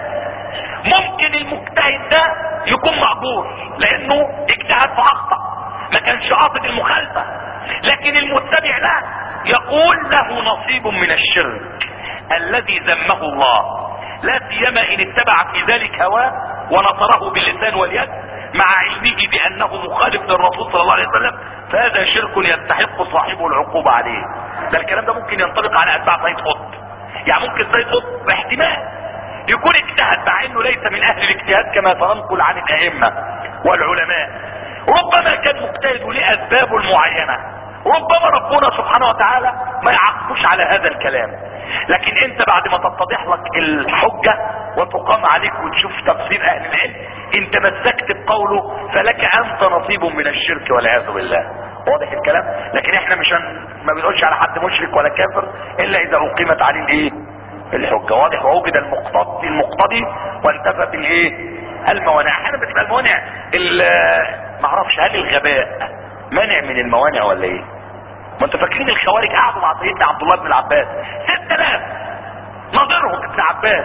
ممكن المجتهد ده يكون مقبول لانه اجتهد فاخطا ما كانش قاصد المخالفه لكن المتبع ده يقول له نصيب من الشرك الذي ذمه الله لا سيما ان اتبع في ذلك هواه ونصره باللسان واليد مع علمه بانه مخالف للرسول صلى الله عليه وسلم فهذا شرك يستحق صاحبه العقوبة عليه ده الكلام ده ممكن ينطبق على اتباع سيد قطب يعني ممكن سيد قطب باحتمال يكون اجتهد مع انه ليس من اهل الاجتهاد كما تنقل عن الائمة والعلماء ربما كان مجتهد لاسبابه المعينة ربما ربنا سبحانه وتعالى ما يعقبش على هذا الكلام لكن انت بعد ما تتضح لك الحجة وتقام عليك وتشوف تفسير اهل العلم انت مسكت بقوله فلك انت نصيب من الشرك والعياذ بالله واضح الكلام لكن احنا مش هن... ما بنقولش على حد مشرك ولا كافر الا اذا اقيمت عليه الايه الحجة واضح ووجد المقتضي المقتضي وانتفت الايه الموانع احيانا بتبقى الموانع ما اعرفش هل الغباء مانع من الموانع ولا ايه ما انتوا فاكرين الخوارج قعدوا مع سيدنا عبد الله بن العباس 6000 ناظرهم ابن عباس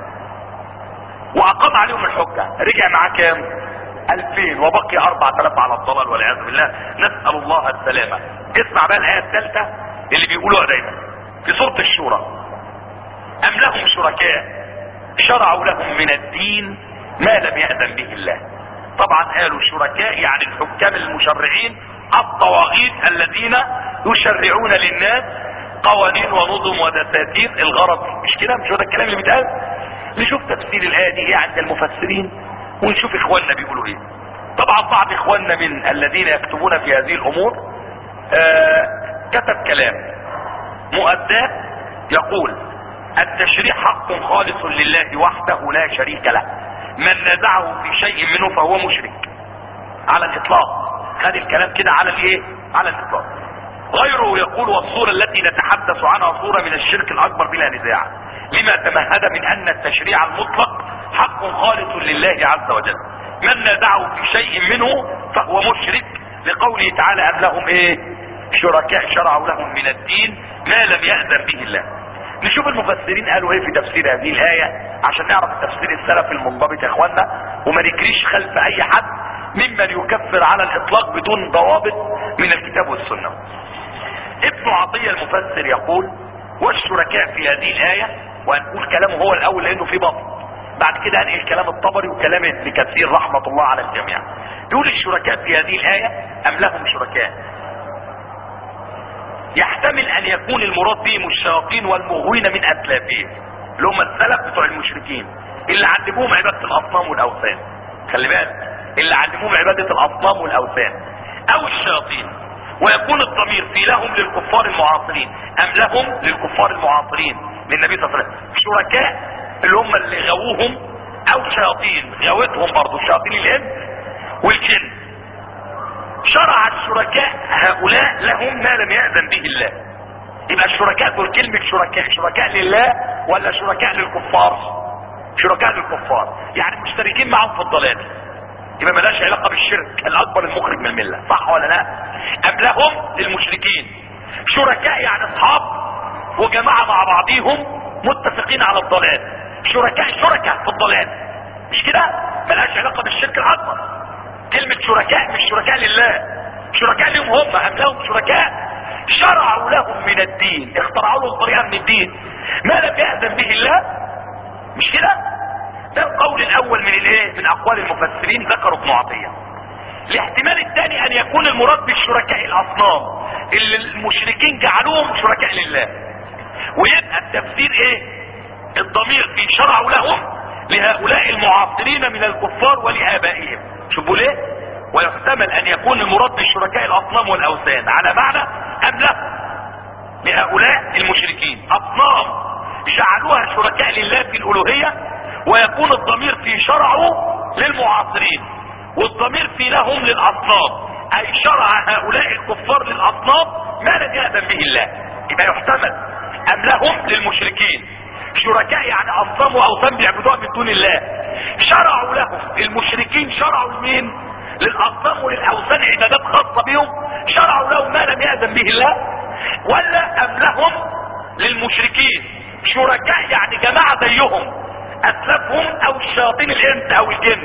واقام عليهم الحجة رجع معاه كام 2000 وبقي 4000 على الضلال والعياذ بالله نسأل الله السلامة اسمع بقى الآية الثالثة اللي بيقولوها دايما في سورة الشورى أم لهم شركاء شرعوا لهم من الدين ما لم يأذن به الله طبعا قالوا شركاء يعني الحكام المشرعين الطواغيت الذين يشرعون للناس قوانين ونظم ودساتير الغرض مش كده مش هو ده الكلام اللي بيتقال نشوف تفسير الآية دي ايه عند المفسرين ونشوف اخواننا بيقولوا ايه طبعا بعض اخواننا من الذين يكتبون في هذه الامور آه كتب كلام مؤداه يقول التشريع حق خالص لله وحده لا شريك له من نزعه في شيء منه فهو مشرك على الاطلاق خد الكلام كده على الايه على الاطلاق غيره يقول والصورة التي نتحدث عنها صورة من الشرك الاكبر بلا نزاع لما تمهد من ان التشريع المطلق حق خالص لله عز وجل من نازعه في شيء منه فهو مشرك لقوله تعالى ام لهم ايه شركاء شرعوا لهم من الدين ما لم يأذن به الله نشوف المفسرين قالوا ايه في تفسير هذه الآية عشان نعرف التفسير السلف المنضبط يا اخوانا وما نجريش خلف اي حد ممن يكفر على الاطلاق بدون ضوابط من الكتاب والسنة ابن عطية المفسر يقول والشركاء في هذه الآية وهنقول كلامه هو الاول لانه في بطن بعد كده هنقل كلام الطبري وكلام ابن كثير رحمة الله على الجميع يقول الشركاء في هذه الآية ام لهم شركاء يحتمل ان يكون المراد بهم الشياطين والمغوين من اتلافهم اللي هم السلف بتوع المشركين اللي علموهم عبادة الاصنام والاوثان خلي بالك اللي علموهم عبادة الاصنام والاوثان او الشياطين ويكون الضمير في لهم للكفار المعاصرين ام لهم للكفار المعاصرين للنبي صلى الله عليه وسلم شركاء اللي هم اللي غووهم او شياطين غوتهم برضه شياطين الانس والجن شرع الشركاء هؤلاء لهم ما لم يأذن به الله يبقى الشركاء دول كلمة شركاء شركاء لله ولا شركاء للكفار شركاء للكفار يعني مشتركين معهم في الضلال يبقى ملاش علاقة بالشرك الأكبر المخرج من الملة صح ولا لا أم لهم للمشركين شركاء يعني أصحاب وجماعة مع بعضيهم متفقين على الضلال شركاء شركاء في الضلال مش كده ملاش علاقة بالشرك الأكبر كلمة شركاء مش شركاء لله شركاء لهم هم ام لهم شركاء شرعوا لهم من الدين اخترعوا لهم طريقة من الدين ما لم يأذن به الله مش كده ده القول الاول من الايه من اقوال المفسرين ذكروا ابن عطية الاحتمال الثاني ان يكون المراد بالشركاء الاصنام اللي المشركين جعلوهم شركاء لله ويبقى التفسير ايه الضمير في شرعوا لهم لهؤلاء المعاصرين من الكفار ولآبائهم شوفوا ليه ويحتمل ان يكون المراد بالشركاء الاصنام والاوثان على معنى ام لا لهؤلاء المشركين اصنام جعلوها شركاء لله في الالوهية ويكون الضمير في شرعه للمعاصرين والضمير في لهم للاصنام اي شرع هؤلاء الكفار للاصنام ما لم يأذن به الله يبقى يحتمل ام لهم للمشركين شركاء يعني اصنام واوثان بيعبدوها من دون الله شرعوا لهم المشركين شرعوا لمين للاصنام وللاوثان عبادات خاصة بهم شرعوا لهم ما لم يأذن به الله ولا ام لهم للمشركين شركاء يعني جماعة زيهم اسلافهم او الشياطين الانس او الجن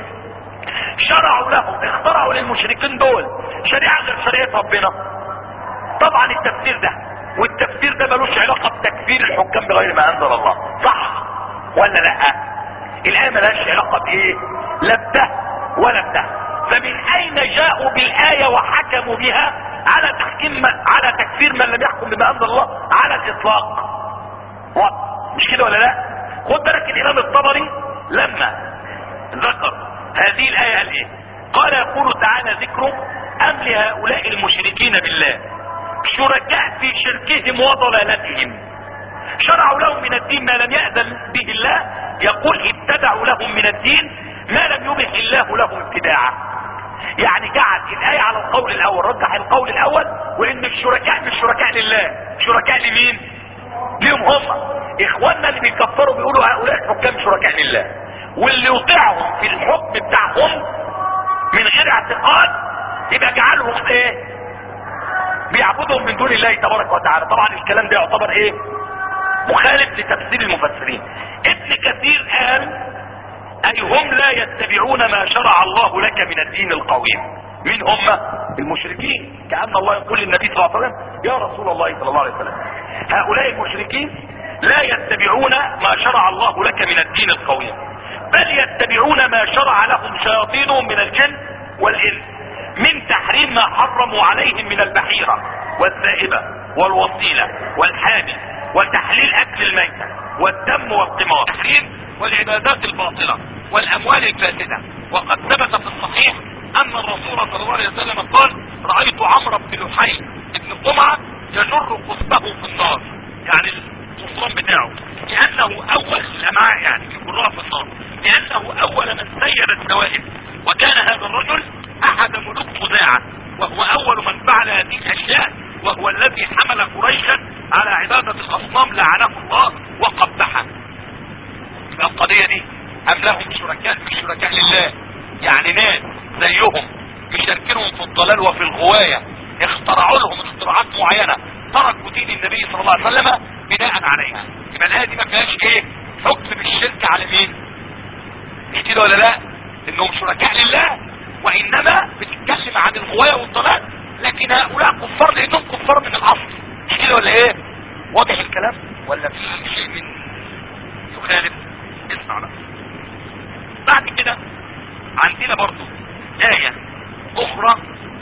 شرعوا لهم اخترعوا للمشركين دول شريعة غير شريعة ربنا طبعا التفسير ده والتفسير ده ملوش علاقة بتكفير الحكام بغير ما انزل الله صح ولا لا الآية ملهاش علاقة بايه لا بده ولا بده فمن اين جاءوا بالآية وحكموا بها على تحكيم على تكفير من لم يحكم بما انزل الله على الاطلاق مش كده ولا لا خد بالك الامام الطبري لما ذكر هذه الآية قال ايه قال يقول تعالى ذكره ام لهؤلاء المشركين بالله شركاء في شركهم وضلالتهم شرعوا لهم من الدين ما لم يأذن به الله يقول ابتدعوا لهم من الدين ما لم يبح الله لهم ابتداعا يعني جعل الآية على القول الأول رجح القول الأول وإن الشركاء مش شركاء لله شركاء لمين ليهم هم إخواننا اللي بيكفروا بيقولوا هؤلاء الحكام شركاء لله واللي يطيعهم في الحكم بتاعهم من غير اعتقاد يبقى جعلهم ايه بيعبدهم من دون الله تبارك وتعالى طبعا الكلام ده يعتبر ايه مخالف لتفسير المفسرين ابن كثير قال اي هم لا يتبعون ما شرع الله لك من الدين القويم مين هم المشركين كأن الله يقول للنبي صلى الله عليه وسلم يا رسول الله صلى الله عليه وسلم هؤلاء المشركين لا يتبعون ما شرع الله لك من الدين القويم بل يتبعون ما شرع لهم شياطينهم من الجن والإنس من تحريم ما حرموا عليهم من البحيرة والذائبة والوصيلة والحامي وتحليل اكل الميتة والدم والقمار والعبادات الباطلة والاموال الفاسدة وقد ثبت في الصحيح ان الرسول صلى الله عليه وسلم قال رأيت عمرو بن لحي بن قمعة يجر قصبه في النار يعني القصران بتاعه لانه اول الامعاء يعني يجرها في النار لانه اول من سير السوائل وكان هذا الرجل احد ملوك خزاعة وهو اول من فعل هذه الاشياء وهو الذي حمل قريشا على عبادة الاصنام لعنه الله وقبحه يبقى القضية دي ام لهم شركاء مش شركاء لله يعني ناس زيهم مشاركينهم في الضلال وفي الغواية اخترعوا لهم اختراعات معينة تركوا دين النبي صلى الله عليه وسلم بناء عليها يبقى الآية دي ما فيهاش ايه حكم بالشرك على مين مش كده ولا لا انهم شركاء لله وانما بتتكلم عن الغواية والضلال لكن هؤلاء كفار لانهم كفار من الاصل مش كده ولا ايه واضح الكلام ولا في شيء من يخالف اسمع بقى بعد كده عندنا برضو آية أخرى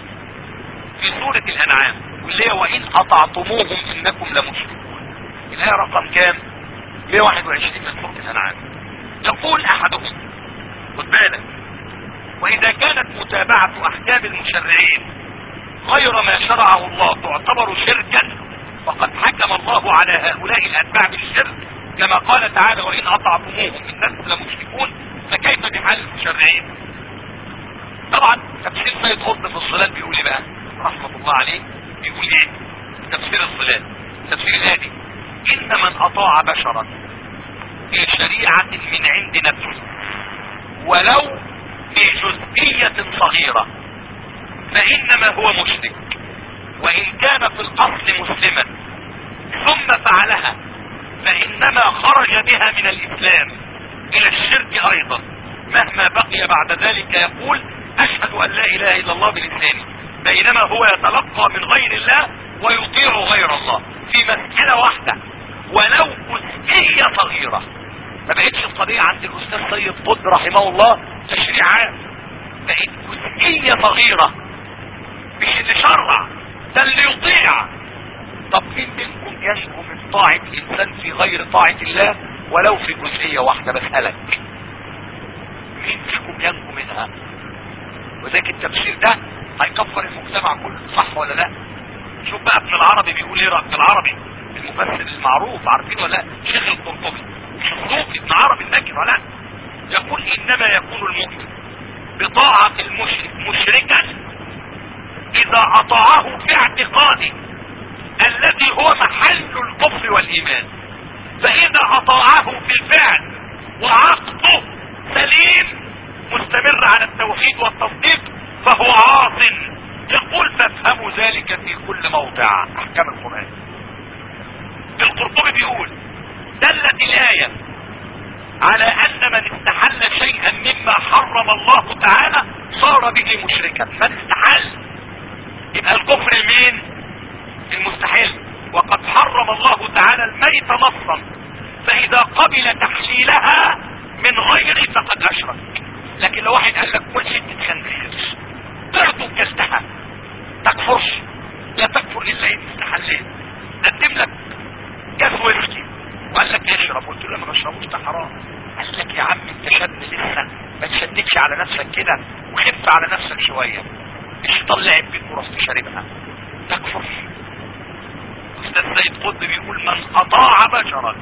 في سورة الأنعام واللي هي وإن أطعتموهم إنكم لمشركون الآية رقم كام 121 من سورة الأنعام يقول أحدهم خد بالك وإذا كانت متابعة أحكام المشرعين غير ما شرعه الله تعتبر شركا فقد حكم الله على هؤلاء الأتباع بالشرك كما قال تعالى وإن أطعتموهم إنكم لمشركون فكيف بحال المشرعين طبعا تفسير سيد قطب في الصلاة بيقول ايه بقى رحمة الله عليه بيقول ايه تفسير الصلاة تفسير هادي ان من اطاع بشرا في شريعة من عند نفسه ولو في جزئية صغيرة فانما هو مشرك وان كان في الاصل مسلما ثم فعلها فانما خرج بها من الاسلام الى الشرك ايضا مهما بقي بعد ذلك يقول اشهد ان لا اله الا الله بلساني بينما هو يتلقى من غير الله ويطيع غير الله في مسألة واحدة ولو جزئية صغيرة ما بقتش القضية عند الاستاذ سيد قطب رحمه الله تشريعات بقت جزئية صغيرة مش اللي شرع ده اللي يطيع طب مين منكم ينجو من طاعة انسان في غير طاعة الله ولو في جزئية واحدة بسألك مين فيكم ينجو منها وذاك التفسير ده هيكفر المجتمع كله صح ولا لا شوف بقى ابن العربي بيقول ايه ابن العربي المفسر المعروف عارفين ولا لا شيخ القرطبي مش الصوفي ابن عربي النكر ولا يقول انما يكون المؤمن بطاعة المشرك مشركا اذا اطاعه في اعتقاده الذي هو محل الكفر والايمان فاذا اطاعه في الفعل وعقده سليم مستمر على التوحيد والتصديق فهو عاص يقول فافهموا ذلك في كل موضع احكام القرآن القرطبي بيقول دلت الآية على ان من استحل شيئا مما حرم الله تعالى صار به مشركا من استحل يبقى الكفر مين المستحل وقد حرم الله تعالى الميت نصا فاذا قبل تحليلها من غيره فقد اشرك لكن لو واحد قال لك كل ستة خنزير تعطوا كلتها تكفرش لا تكفر الا ان استحليت قدم لك كاس ويسكي وقال لك اشرب قلت له ما بشربوش ده حرام قال لك يا عم انت شاب لسه ما تشددش على نفسك كده وخف على نفسك شويه الشيطان لعب بيك ورحت شاربها تكفر استاذ سيد قطب بيقول من اطاع بشرا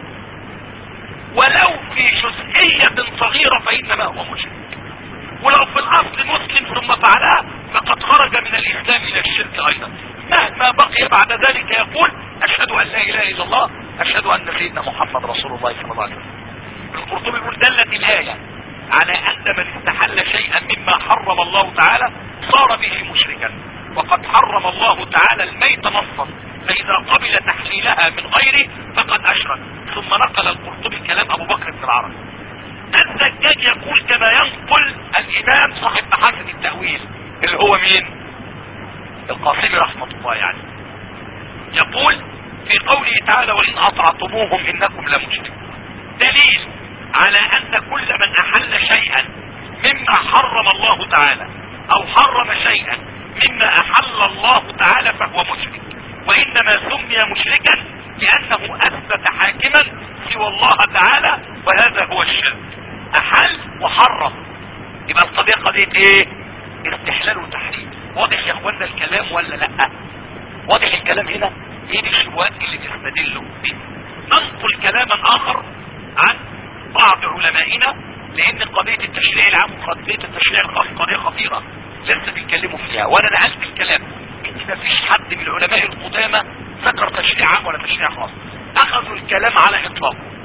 ولو في جزئية صغيرة فإنما هو مشرك ولو في الأصل مسلم ثم فعلها فقد خرج من الإسلام إلى الشرك أيضا مهما بقي بعد ذلك يقول أشهد أن لا إله إلا الله أشهد أن سيدنا محمد رسول الله صلى الله عليه وسلم القرطبي يقول دلت الآية على أن من استحل شيئا مما حرم الله تعالى صار به مشركا وقد حرم الله تعالى الميت نصا فإذا قبل تحليلها من غيره فقد أشرك ثم نقل القرطبي كلام أبو بكر بن العربي الزجاج يقول كما ينقل الإمام صاحب محاسن التأويل اللي هو مين القاسمي رحمة الله يعني يقول في قوله تعالى وإن أطعتموهم إنكم لمشركون دليل على أن كل من أحل شيئا مما حرم الله تعالى أو حرم شيئا مما أحل الله تعالى فهو مشرك وإنما سمي مشركا لأنه أثبت حاكما سوى الله تعالى وهذا هو الشرك أحل وحرم يبقى القضية قضية ايه استحلال وتحريم واضح يا اخوانا الكلام ولا لا واضح الكلام هنا ايه دي الشبهات اللي تستدلوا بيه ننقل كلاما اخر عن بعض علمائنا لان قضية التشريع العام وقضية التشريع الخاص قضية خطيرة لسه بيتكلموا فيها وانا نقلت الكلام ان مفيش حد من العلماء القدامى ذكر تشريع عام ولا تشريع خاص اخذوا الكلام على اطلاقه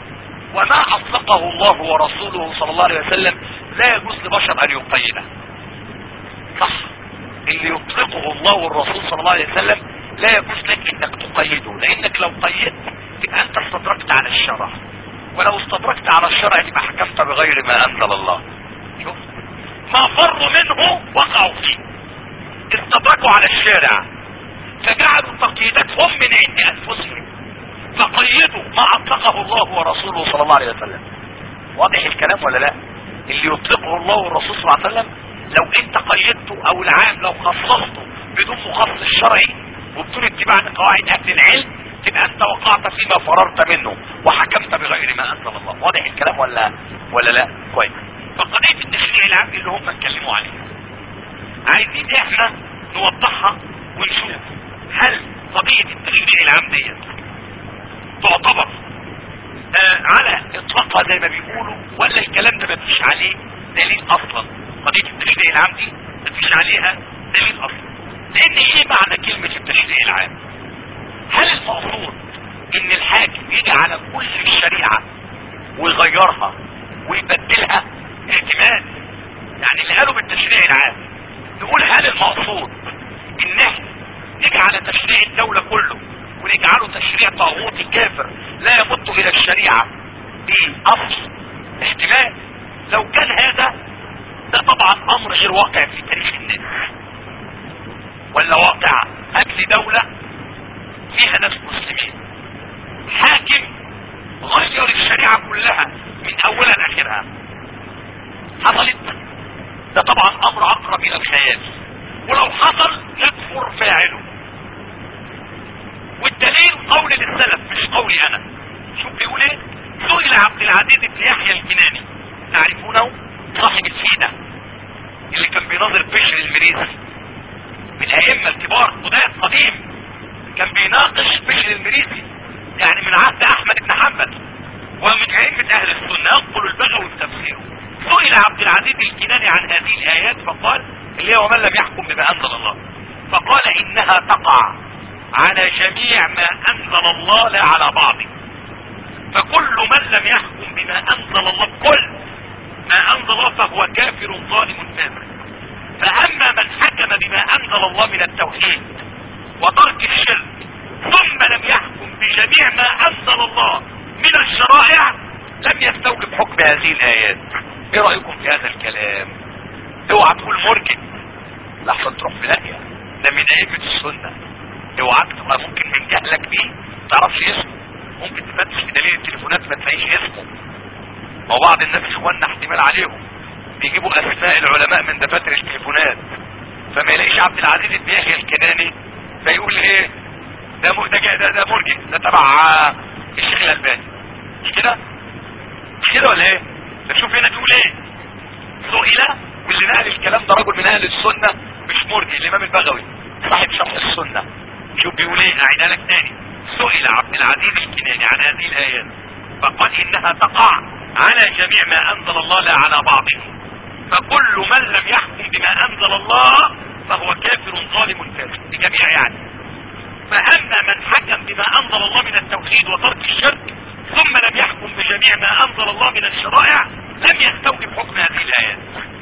وما اطلقه الله ورسوله صلى الله عليه وسلم لا يجوز لبشر ان يقيده صح اللي يطلقه الله والرسول صلى الله عليه وسلم لا يجوز لك انك تقيده لانك لو قيدت تبقى انت استدركت على الشرع ولو استدركت على الشرع تبقى حكمت بغير ما انزل الله شوف ما فروا منه وقعوا فيه استدركوا على الشارع فجعلوا تقييداتهم من عند انفسهم فقيدوا ما اطلقه الله ورسوله صلى الله عليه وسلم واضح الكلام ولا لا اللي يطلقه الله والرسول صلى الله عليه وسلم لو انت قيدته او العام لو خصصته بدون مخصص شرعي وبدون اتباع لقواعد اهل العلم تبقى انت وقعت فيما فررت منه وحكمت بغير ما انزل الله واضح الكلام ولا ولا لا كويس فقضيه التشريع العام اللي هم اتكلموا عليها عايزين احنا نوضحها ونشوف هل قضيه التشريع العام ديت تعتبر آه على اطلاقها زي ما بيقولوا ولا الكلام ده مفيش عليه دليل اصلا قضيه التشريع العام دي مفيش عليها دليل اصلا لان ايه معنى كلمه التشريع العام هل المقصود ان الحاكم يجي على كل الشريعه ويغيرها ويبدلها احتمال يعني اللي قالوا بالتشريع العام نقول هل المقصود ان احنا نيجي على تشريع الدوله كله ونجعله تشريع طاغوتي كافر لا يمت الى الشريعة باصل احتمال لو كان هذا ده طبعا امر غير واقع في تاريخ الناس ولا واقع اجل دولة فيها ناس مسلمين حاكم غير الشريعة كلها من اولها لاخرها حصلت ده طبعا امر اقرب الى الخيال ولو حصل يكفر فاعله والدليل قول للسلف مش قولي انا شوف بيقول ايه سئل عبد العزيز بن يحيى الكناني تعرفونه صاحب السيدة اللي كان بيناظر بشر المريسي من الائمه الكبار قدام قديم كان بيناقش بشر المريسي يعني من عهد احمد بن حنبل ومن ائمه اهل السنه ينقل البغوي في تفسيره سئل عبد العزيز الكناني عن هذه الايات فقال اللي هو من لم يحكم بما انزل الله فقال انها تقع على جميع ما انزل الله لا على بعضه فكل من لم يحكم بما انزل الله كل ما انزل الله فهو كافر ظالم فاسق فاما من حكم بما انزل الله من التوحيد وترك الشرك ثم لم يحكم بجميع ما انزل الله من الشرائع لم يستوجب حكم هذه الايات ايه رايكم في هذا الكلام اوعى تقول مرجئ لحظه تروح في داهيه ده من ائمه السنه اوعى تبقى ممكن من جهلك بيه تعرفش اسمه ممكن تفتش في دليل التليفونات ما تلاقيش اسمه وبعض الناس اخواننا احتمال عليهم بيجيبوا اسماء العلماء من دفاتر التليفونات فما يلاقيش عبد العزيز بن يحيى الكناني فيقول ايه ده م... ده, ده, ده مرجع ده تبع الشيخ الالباني مش كده مش كده ولا ايه ده شوف هنا بيقول ايه سئل واللي نقل الكلام ده رجل من اهل السنه مش مرجع الامام البغوي صاحب شرح السنه شوف بيقول ايه اعيدها لك تاني سئل عبد العزيز الكناني عن هذه الايات فقال انها تقع على جميع ما انزل الله لا على بعضه فكل من لم يحكم بما انزل الله فهو كافر ظالم فاسق بجميع يعني فاما من حكم بما انزل الله من التوحيد وترك الشرك ثم لم يحكم بجميع ما انزل الله من الشرائع لم يستوجب حكم هذه الايات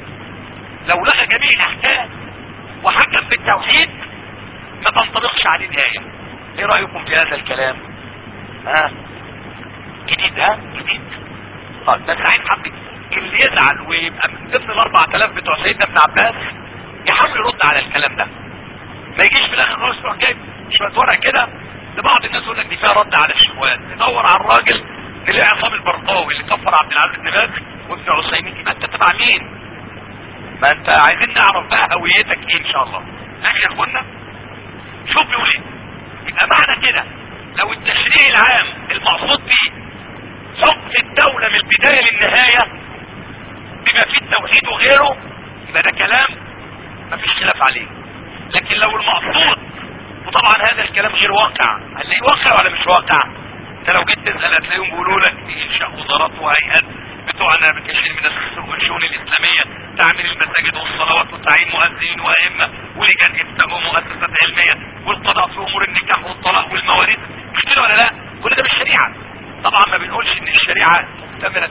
لو لغى جميع الاحكام وحكم بالتوحيد ما تنطبقش عليه الايه ايه رايكم في هذا الكلام ها جديد ها جديد طيب بس عايز حد اللي يزعل ويبقى من ضمن ال 4000 بتوع سيدنا ابن عباس يحاول يرد على الكلام ده ما يجيش في الاخر خالص يروح جايب شويه ورق كده لبعض الناس يقول لك دي فيها رد على الشبهات ندور على الراجل نلاقي عصام البرقاوي اللي كفر عبد العزيز بن باز وابن عثيمين يبقى انت تبع مين؟ ما انت عايزين نعرف بقى هويتك ايه ان شاء الله ماشي يا اخوانا شوف بيقول ايه يبقى معنى كده لو التشريع العام المقصود بيه حكم الدولة من البداية للنهاية بما فيه التوحيد وغيره يبقى ده كلام مفيش خلاف عليه لكن لو المقصود وطبعا هذا الكلام غير واقع هنلاقيه واقع ولا مش واقع انت لو جيت تسأل هتلاقيهم بيقولوا لك انشاء وزارات وهيئات بتوعنا بكثير من الشؤون الاسلامية تعمير المساجد والصلوات وتعيين مؤذنين وائمة ولجان افتاء ومؤسسات علمية والقضاء في امور النكاح والطلاق والمواريث مش كده ولا لا كل ده مش شريعة طبعا ما بنقولش ان الشريعة مكتملة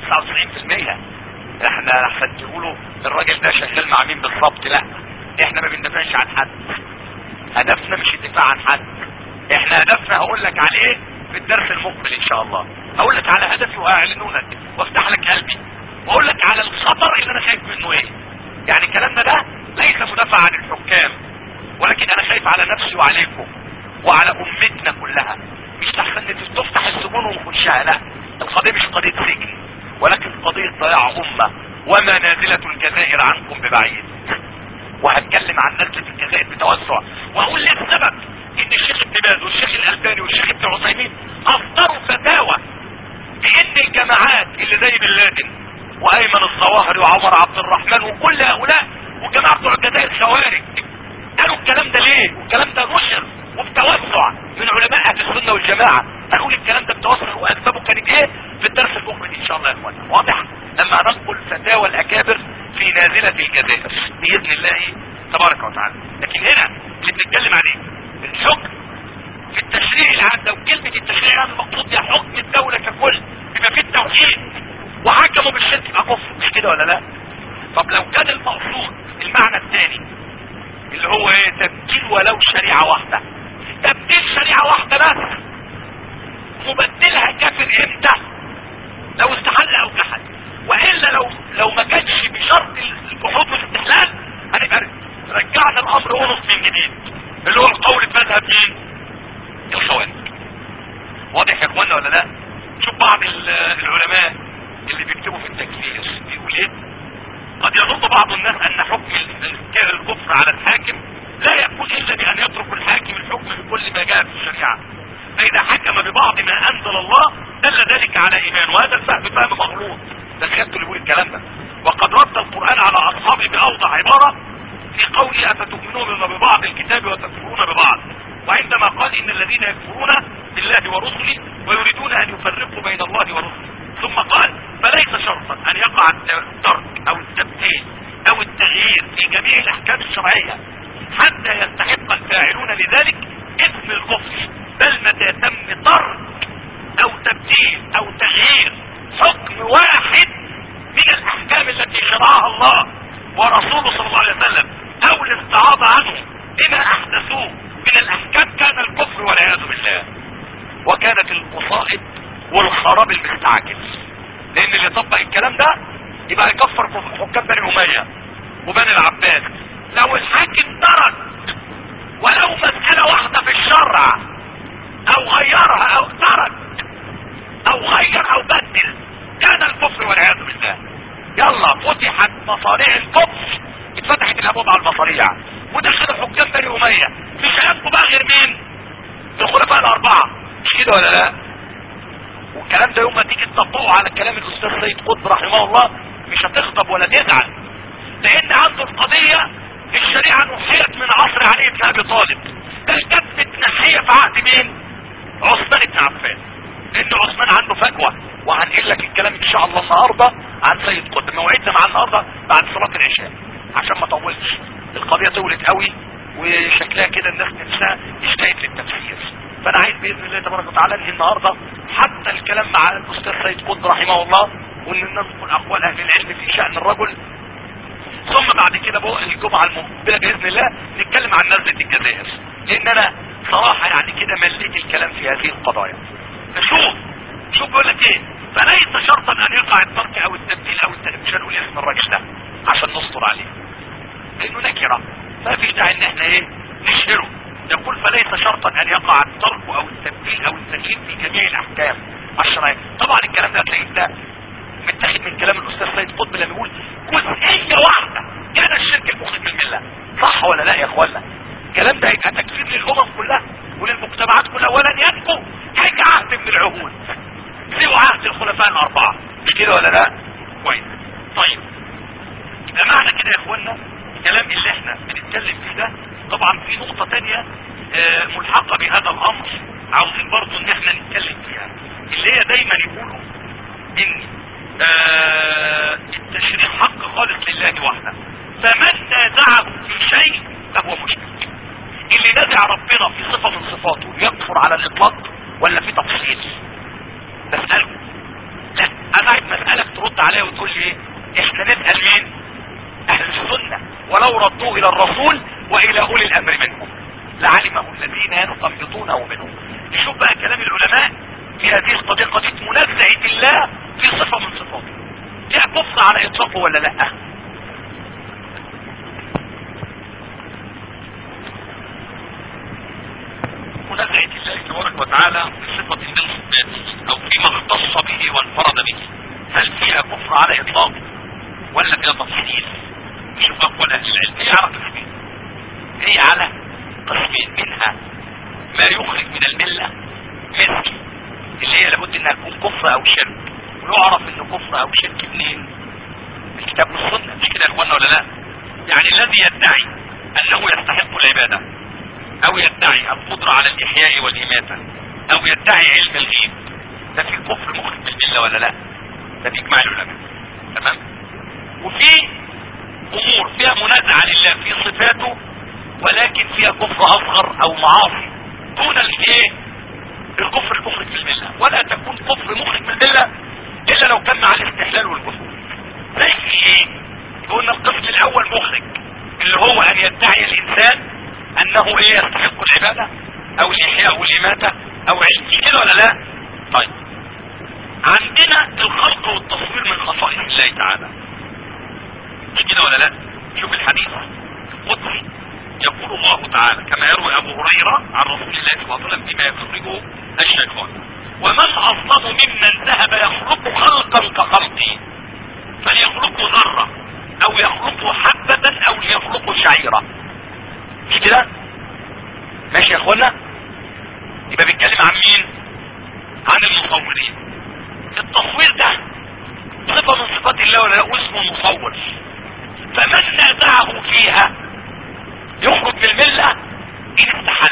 99% احنا احسن تقولوا الراجل ده شغال مع مين بالظبط لا احنا ما بندافعش عن حد هدفنا مش الدفاع عن حد احنا هدفنا هقول لك عليه في الدرس المقبل ان شاء الله هقول لك على هدفي وهعلنه لك وافتح لك قلبي واقول لك على الخطر اللي انا خايف منه ايه يعني كلامنا ده ليس مدافع عن الحكام ولكن انا خايف على نفسي وعليكم وعلى امتنا كلها مش لحسن ان تفتح السجون ونخشها لا القضية مش قضية سجن ولكن قضية ضياع امة وما نازلة الجزائر عنكم ببعيد وهتكلم عن نزلة الجزائر بتوسع واقول لك السبب ان الشيخ ابن باز والشيخ الالباني والشيخ ابن عثيمين اصدروا فتاوى بان الجماعات اللي زي بن لادن وايمن الظواهري وعمر عبد الرحمن وكل هؤلاء وجماعة بتوع الجزائر خوارج قالوا الكلام ده ليه والكلام ده نشر وبتوسع من علماء اهل السنة والجماعة هنقول الكلام ده بتوسع واسبابه كانت ايه في الدرس المقبل ان شاء الله يا اخوانا واضح لما ننقل فتاوى الاكابر في نازلة الجزائر باذن الله تبارك وتعالى لكن هنا اللي بنتكلم عليه الحكم في التشريع العام ده وكلمة التشريع العام المقصود بها حكم الدولة ككل بيبقى في التوحيد وحكموا بالشرك يبقى كفر مش كده ولا لا طب لو كان المقصود المعنى الثاني اللي هو ايه تبديل ولو شريعة واحدة تبديل شريعة واحدة بس مبدلها كافر امتى لو استحل او جحد والا لو لو ما كانش بشرط الجحود والاستحلال هنبقى رجعنا الامر ونص من جديد اللي هو القول بمذهب مين الخوارج واضح يا اخوانا ولا لا شوف بعض العلماء اللي بيكتبوا في التكفير بيقول ايه قد يظن بعض الناس ان حكم الكفر على الحاكم لا يكون الا بان يترك الحاكم الحكم بكل ما جاء في الشريعه فاذا حكم ببعض ما انزل الله دل ذلك على ايمان وهذا الفهم فهم مغلوط ده خدته اللي بيقول الكلام ده وقد رد القران على اصحابه باوضح عباره في قوله افتؤمنون ببعض الكتاب وتكفرون ببعض وعندما قال ان الذين يكفرون بالله ورسله ويريدون ان يفرقوا بين الله ورسله ثم قال فليس شرطا ان يقع الترك او التبديل او التغيير في جميع الاحكام الشرعية حتى يستحق الفاعلون لذلك اسم الكفر بل متى تم ترك او تبديل او تغيير حكم واحد من الاحكام التي شرعها الله ورسوله صلى الله عليه وسلم او الاستعاضة عنه بما احدثوه من الاحكام كان الكفر والعياذ بالله وكانت المصائب والخراب المستعجل لان اللي يطبق الكلام ده يبقى يكفر حكام بني امية وبني العباس لو الحاكم ترك ولو مسألة واحدة في الشرع او غيرها او ترك او غير او بدل كان الكفر والعياذ بالله يلا فتحت مصاريع الكفر اتفتحت الابواب على المصاريع ودخلوا حكام بني امية مش هيبقوا بقى غير مين الخلفاء الاربعة مش كده ولا لا والكلام ده يوم ما تيجي تطبقه على كلام الاستاذ سيد قطب رحمه الله مش هتغضب ولا تزعل لان عنده القضية الشريعة نحيت من عصر علي بن ابي طالب بل كانت متنحية في عهد مين عثمان بن عفان لان عثمان عنده فجوة وهنقل لك الكلام ان شاء الله النهاردة عن سيد قطب موعدنا مع النهاردة بعد صلاة العشاء عشان ما طولش القضية طولت قوي وشكلها كده الناس نفسها اشتهت للتفسير فانا عايز باذن الله تبارك وتعالى انهي النهارده حتى الكلام مع الاستاذ سيد قطب رحمه الله وان ننقل اقوال اهل العلم في شان الرجل ثم بعد كده بقى الجمعه المقبله باذن الله نتكلم عن نزله الجزائر لان انا صراحه يعني كده مليت الكلام في هذه القضايا فشوف شوف بيقول لك ايه فليس شرطا ان يقع الترك او التبديل او التغيير مش هنقول اسم الراجل ده عشان نسطر عليه لانه نكره ما فيش داعي ان احنا ايه نشهره يقول فليس شرطا ان يقع الترك او التبديل او التغيير في جميع الاحكام الشرعيه طبعا الكلام ده هتلاقيه ده متاخد من كلام الاستاذ سيد قطب لما يقول جزئيه واحده كان الشرك المخرج من المله صح ولا لا يا اخوانا الكلام ده هيبقى تكفير للامم كلها وللمجتمعات كلها ولن يبقوا اي عهد من العهود سوى عهد الخلفاء الاربعه مش كده ولا لا كويس طيب يبقى معنى كده يا اخوانا الكلام اللي احنا بنتكلم فيه ده طبعا في نقطة تانية اه ملحقة بهذا الامر عاوزين برضو ان احنا نتكلم فيها اللي هي دايما يقولوا ان اه التشريع حق خالص لله وحده فمن نازعه في شيء فهو مشرك اللي نازع ربنا في صفة من صفاته يكفر على الاطلاق ولا في تفصيل بسألكم عليها وتقول لي ايه احنا نسأل مين اهل السنة ولو ردوه الى الرسول والى اولي الامر منهم لعلمه الذين يستنبطونه منهم شوف بقى كلام العلماء في هذه القضية قضية منزعة الله في صفة من صفاته فيها كفر على اطلاقه ولا لا منزعة الله تبارك وتعالى في صفة من صفاته او فيما اختص به وانفرد به هل فيها كفر على اطلاق ولا فيها تفصيل شوف اقوال اهل العلم هي على قسمين هي على قسمين منها ما يخرج من الملة مثل اللي هي لابد انها تكون كفر او شرك ويعرف انه كفر او شرك منين الكتاب والسنة مش كده يا اخوانا ولا لا يعني الذي يدعي انه يستحق العبادة او يدعي القدرة على الاحياء والاماتة او يدعي علم الغيب ده في كفر مخرج من الملة ولا لا ده باجماع العلماء تمام وفي امور فيها منازعة لله في صفاته ولكن فيها كفر اصغر او معاصي دون الايه الكفر المخرج من الملة ولا تكون كفر مخرج من الملة الا لو كان مع الاستحلال والكفر زي ايه قلنا القسم الاول مخرج اللي هو ان يدعي الانسان انه ايه يستحق العبادة او الاحياء والاماتة او علم مش كده ولا لا طيب عندنا الخلق والتصوير من خصائص الله تعالى مش كده ولا لا شوف الحديث القدسي يقول الله تعالى كما يروي ابو هريرة عن رسول الله صلى الله عليه وسلم بما يخرجه الشيطان ومن اظلم ممن ذهب يخلق خلقا كخلقي فليخلقه ذرة او يخلقه حبة او ليخلقه شعيرة مش كده ماشي يا اخوانا يبقى بيتكلم عن مين عن المصورين التصوير ده صفة من صفات الله ولا لا واسمه المصور فمن نازعه فيها يخرج من الملة ان استحل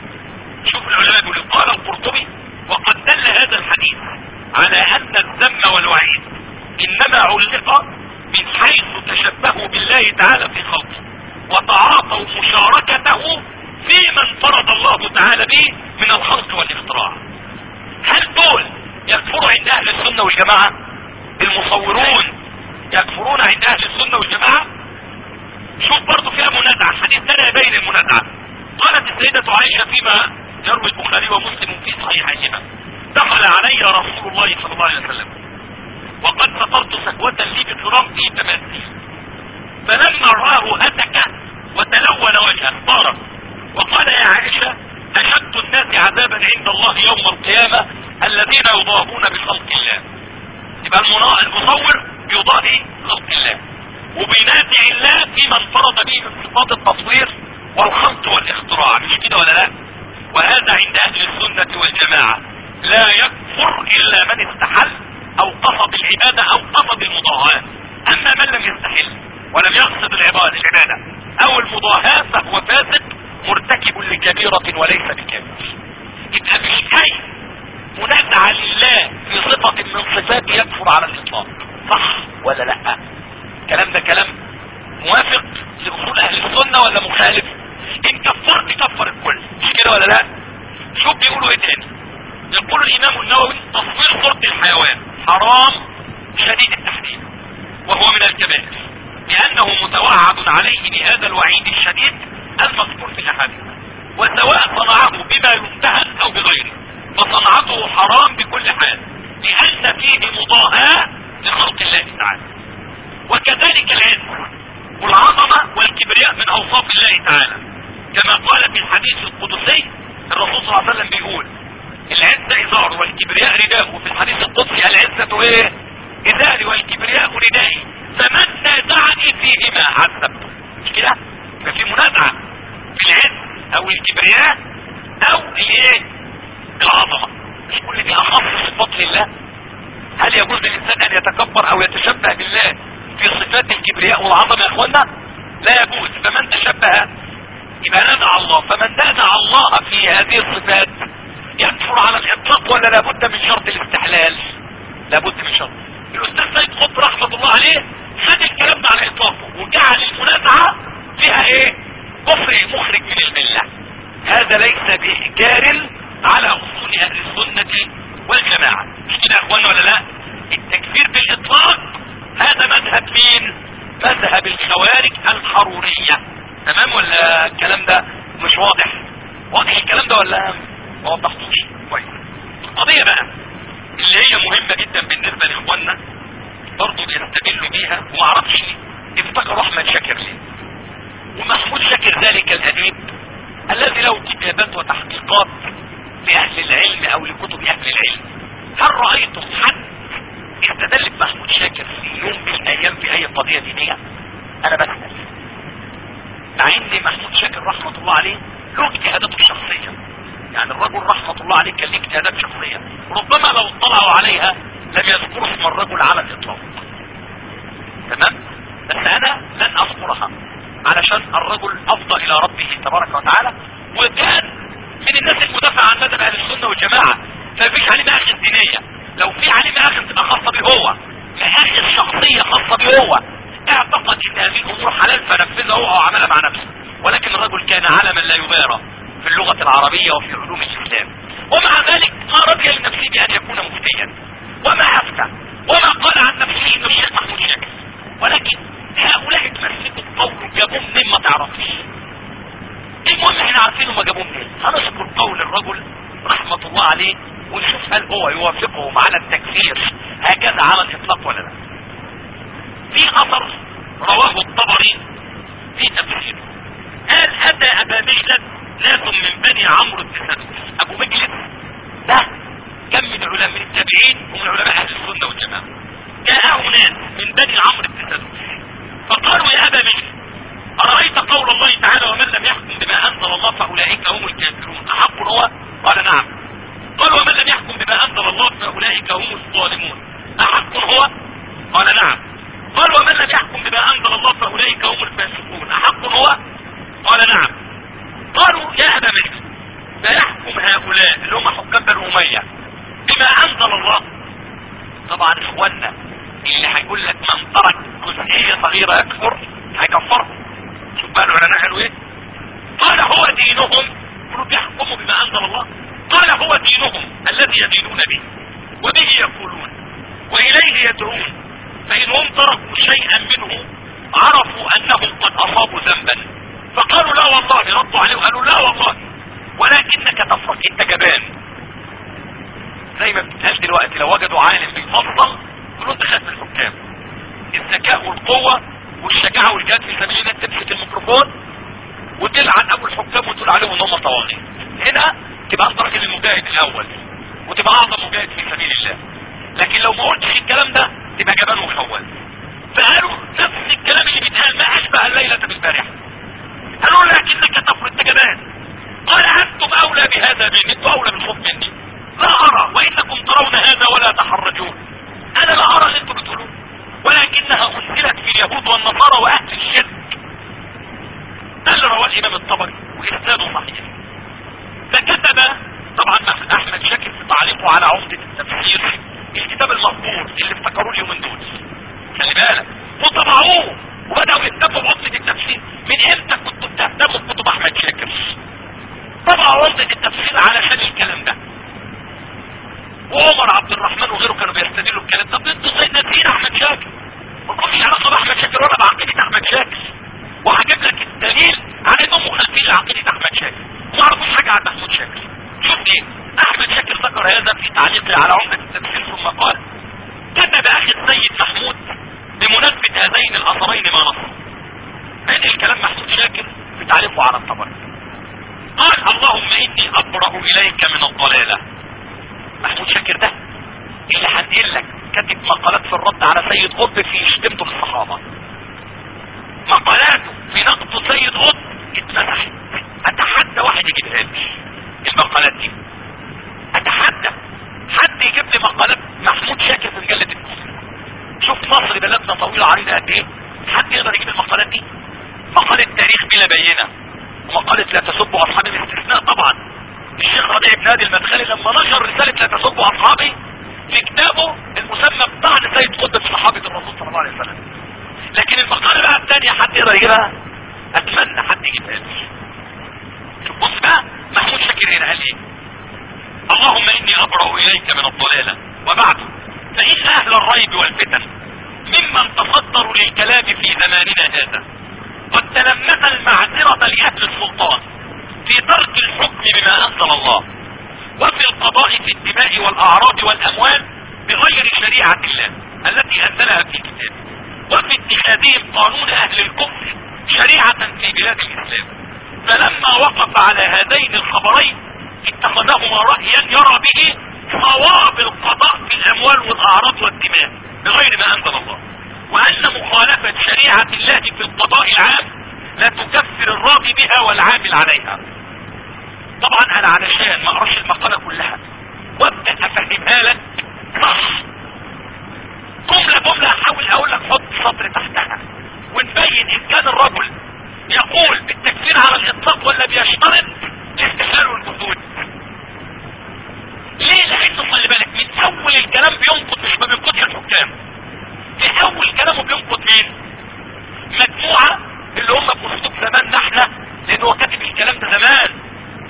شوف العلماء يقول قال القرطبي وقد دل هذا الحديث على ان الذم والوعيد انما علق من حيث تشبهوا بالله تعالى في خلقه وتعاطوا مشاركته فيما انفرد الله تعالى به من الخلق والاختراع هل دول يكفروا عند اهل السنة والجماعة المصورون يكفرون عند اهل السنة والجماعة شوف برضو فيها منازعة حديث تاني يبين المنازعة قالت السيدة عائشة فيما يروي البخاري ومسلم في صحيحيهما دخل علي رسول الله صلى الله عليه وسلم وقد سطرت سكوة لي بكرام في تماثل فلما رآه هتك وتلون وجهه ضارب وقال يا عائشة أشد الناس عذابا عند الله يوم القيامة الذين يضاهون بخلق الله يبقى المصور يضاهي خلق الله وبينازع الله فيما انفرد به من صفات التصوير والخلق والاختراع مش كده ولا لا وهذا عند اهل السنة والجماعة لا يكفر الا من استحل او قصد العبادة او قصد المضاهاة اما من لم يستحل ولم يقصد العبادة العبادة او المضاهاة فهو فاسق مرتكب لكبيرة وليس بكبير يبقى مش اي منازعة لله في صفة من صفاته يكفر على الاطلاق صح ولا لا الكلام ده كلام موافق لاصول اهل السنة ولا مخالف ان كفرت كفر الكل مش كده ولا لا شوف بيقولوا ايه تاني يقول الامام النووي تصوير صورة الحيوان حرام شديد التحريم وهو من الكبائر لانه متوعد عليه بهذا الوعيد الشديد المذكور في الاحاديث وسواء صنعه بما يمتهن او بغيره فصنعته حرام بكل حال لان فيه مضاهاة لخلق الله تعالى وكذلك العز والعظمة والكبرياء من اوصاف الله تعالى كما قال في الحديث القدسي الرسول صلى الله عليه وسلم بيقول العزة ازار والكبرياء رداء وفي الحديث القدسي العزة ايه ازاري والكبرياء ردائي فمن نازعني فيهما عذبته مش كده ففي منازعة في العز او الكبرياء او الايه العظمة مش كل دي اخص صفات لله هل يجوز للانسان ان يتكبر او يتشبه بالله في صفات الكبرياء والعظمة يا اخوانا لا يجوز فمن تشبه يبقى نزع الله فمن نزع الله في هذه الصفات يكفر على الاطلاق ولا لابد من شرط الاستحلال لابد من شرط الاستاذ سيد قطب رحمة الله عليه خد الكلام ده على اطلاقه وجعل المنازعة فيها ايه كفر مخرج من الملة هذا ليس بإنكار على اصول اهل السنة والجماعة مش كده يا اخوانا ولا لا التكفير بالاطلاق مذهب الخوارج الحرورية تمام ولا الكلام ده مش واضح واضح الكلام ده ولا ما وضحتوش كويس القضية بقى اللي هي مهمة جدا بالنسبة لاخواننا برضه بيستدلوا بيها وما اعرفش افتكروا احمد شاكر ليه ومحمود شاكر ذلك الاديب الذي له كتابات وتحقيقات لاهل العلم او لكتب اهل العلم هل رأيتم حد استدل بمحمود شاكر في يوم من الايام في اي قضية دينية انا بسأل مع ان محمود شاكر رحمة الله عليه له اجتهاداته الشخصية يعني الرجل رحمة الله عليه كان له اجتهادات شخصية ربما لو اطلعوا عليها لم يذكروا اسم الرجل على الاطلاق تمام بس انا لن اذكرها علشان الرجل افضى الى ربه تبارك وتعالى وكان من الناس المدافع عن مذهب اهل السنه والجماعه فمفيش عليه مآخذ دينيه لو في عليه مآخذ تبقى خاصه به هو مآخذ شخصيه خاصه به هو اعتقد ان هذه الامور حلال فنفذها هو او عملها مع نفسه ولكن الرجل كان علما لا يبارى في اللغه العربيه وفي علوم الاسلام ومع ذلك ما رضي لنفسه بان يكون مفتيا وما افتى وما قال عن نفسه انه الشيخ محمود شاكر ولكن هؤلاء اتمسكوا بقول جابوه منين ما تعرفش المهم احنا عارفين ما جابوه منين هنذكر قول الرجل رحمة الله عليه ونشوف هل هو يوافقهم على التكفير هكذا على الاطلاق ولا لا في اثر رواه الطبري في تفسيره قال اتى ابا مجلس ناس من بني عمرو بن سدوس ابو مجلس ده كم من علماء من التابعين ومن علماء اهل السنه والجماعه جاءه ناس من بني عمرو بن سدوس فقالوا يا ابا مجلس ارايت قول الله تعالى ومن لم يحكم بما انزل الله فاولئك هم الكافرون احق هو قال نعم قال ومن لم يحكم بما انزل الله فاولئك هم الظالمون احق هو قال نعم قال ومن لم يحكم بما انزل الله فاولئك هم الفاسقون احق هو قال نعم قالوا يا ابا مجلس فيحكم هؤلاء اللي هم حكام بني اميه بما انزل الله طبعا اخواننا اللي هيقول لك من ترك جزئيه صغيره يكفر هيكفره شوف بقى العلماء قالوا ايه قال هو دينهم كانوا بيحكموا بما انزل الله قال هو دينهم الذي يدينون به وبه يقولون واليه يدعون فانهم تركوا شيئا منه عرفوا انهم قد اصابوا ذنبا فقالوا لا والله ردوا عليه وقالوا لا والله ولكنك تفرق انت جبان زي ما بتتقال دلوقتي لو وجدوا عالم بيفصل يقولوا انت خايف من الحكام الذكاء والقوه والشجاعه والجهاد في سبيل الله تمسك الميكروفون وتلعن ابو الحكام وتقول عليهم ان هم طواغيت هنا تبقى انت راجل المجاهد الاول وتبقى اعظم مجاهد في سبيل الله لكن لو ما قلتش الكلام ده تبقى جبان وخوان فقالوا نفس الكلام اللي بيتقال ما اشبه الليله بالبارحه قالوا لكنك تفر انت جبان قال انتم اولى بهذا مني انتم اولى بالخوف مني لا ارى وانكم ترون هذا ولا تحرجون انا لا ارى اللي انتم بتقولوه ولكنها انزلت في اليهود والنصارى واهل الشرك ده اللي رواه الامام الطبري واسناده صحيح فكتب طبعا احمد شاكر في تعليقه على عمدة التفسير الكتاب المطبوع اللي افتكروه اليومين دول خلي بالك وطبعوه وبداوا يكتبوا بعمدة التفسير من امتى كنتوا بتهتموا بكتب احمد شاكر طبعوا عمدة التفسير علشان الكلام ده وعمر عبد الرحمن وغيره كانوا بيستدلوا الكلام طب انتوا زي ناسين احمد شاكر ما لكمش علاقه باحمد شاكر ولا بعقيده احمد شاكر وهجيب لك الدليل على انهم مخالفين لعقيده احمد شاكر ما يعرفوش حاجه عن محمود شاكر شوف ايه احمد شاكر ذكر هذا في تعليقه على عمده التفسير ثم قال كتب اخي السيد محمود بمناسبه هذين الاثرين ما نص عين الكلام محمود شاكر في تعليقه على الطبري قال اللهم اني ابرأ اليك من الضلاله محمود شاكر ده اللي هنقل لك كاتب مقالات في الرد على سيد قطب في شتمته للصحابه مقالاته في نقد سيد قطب اتمسحت اتحدى واحد يجيبها لي المقالات دي اتحدى حد يجيب لي مقالات محمود شاكر في مجله الكوفه شوف مصر بلدنا طويله عريضه قد ايه حد يقدر يجيب المقالات دي مقاله تاريخ بلا بينه ومقاله لا تسبوا اصحابي باستثناء طبعا الشيخ ربيع بن هادي المدخلي لما نشر رسالة لا تسبوا اصحابي في كتابه المسمى بطعن سيد قطب صحابة الرسول صلى الله عليه وسلم لكن المقالة بقى الثانية حد يقدر يجيبها اتمنى حد يجيبها لي بص بقى محمود شاكر هنا قال ايه اللهم اني ابرأ اليك من الضلالة وبعد فان اهل الريب والفتن ممن تصدروا للكلام في زماننا هذا قد تلمس المعذرة لأهل السلطان في ترك الحكم بما أنزل الله وفي القضاء في الدماء والأعراض والأموال بغير شريعة الله التي أنزلها في كتابه وفي اتخاذهم قانون أهل الكفر شريعة في بلاد الإسلام فلما وقف على هذين الخبرين اتخذهما رأيا يرى به صواب القضاء في الأموال والأعراض والدماء بغير ما أنزل الله وأن مخالفة شريعة الله في القضاء العام لا تكفر الراضي بها والعامل عليها طبعا أنا علشان ما أقراش المقالة كلها وابدأ أفهمها لك صح جملة جملة أحاول أقول لك حط سطر تحتها ونبين إن كان الرجل يقول بالتكفير على الإطلاق ولا بيشترط الاستحلال والجحود ليه لأنه خلي بالك من أول الكلام بينقض مش ما بينقضش الحكام في أول كلامه بينقض مين؟ مجموعة اللي هم بأسلوب زماننا احنا لأن هو كاتب الكلام ده زمان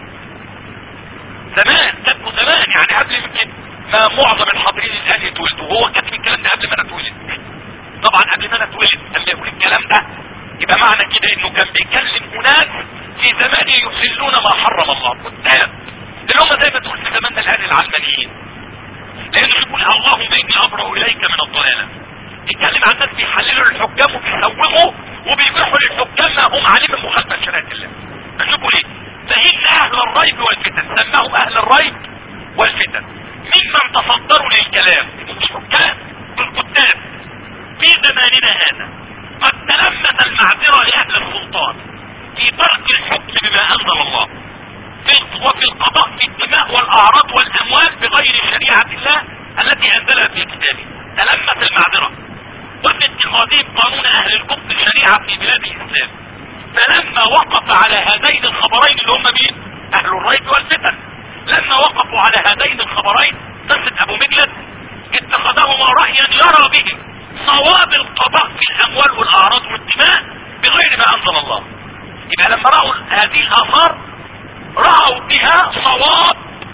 زمان كاتبه زمان يعني قبل يمكن ما معظم الحاضرين الآن يتولدوا وهو كاتب الكلام ده قبل ما انا اتولد طبعا قبل ما انا اتولد لما يقول الكلام ده يبقى معنى كده انه كان بيكلم اناس في زمانه يحلون ما حرم الله قدام اللي هم زي ما تقول في زماننا الان العلمانيين لانه يقول اللهم اني ابرأ اليك من الضلالة يتكلم عن ناس بيحللوا للحكام وبيسوقوا وبيبيحوا للحكام ما هم عليه من مخالفة شريعة الله اشوفوا ليه فإن أهل الريب والفتن سماهم أهل الريب والفتن ممن تصدروا للكلام الحكام والكتاب في زماننا هذا قد تلمس المعذرة لأهل السلطان في ترك الحكم بما أنزل الله في وفي القضاء في الدماء والأعراض والأموال بغير شريعة الله التي أنزلها في كتابه تلمس المعذرة وفي اتخاذهم قانون أهل الكفر شريعة في بلاد الإسلام فلما وقف على هذين الخبرين اللي هم مين اهل الريب والفتن لما وقفوا على هذين الخبرين قصة ابو مجلد اتخذهما رأيا يرى به صواب القضاء في الاموال والاعراض والدماء بغير ما انزل الله يبقى لما رأوا هذه الاثار رأوا بها صواب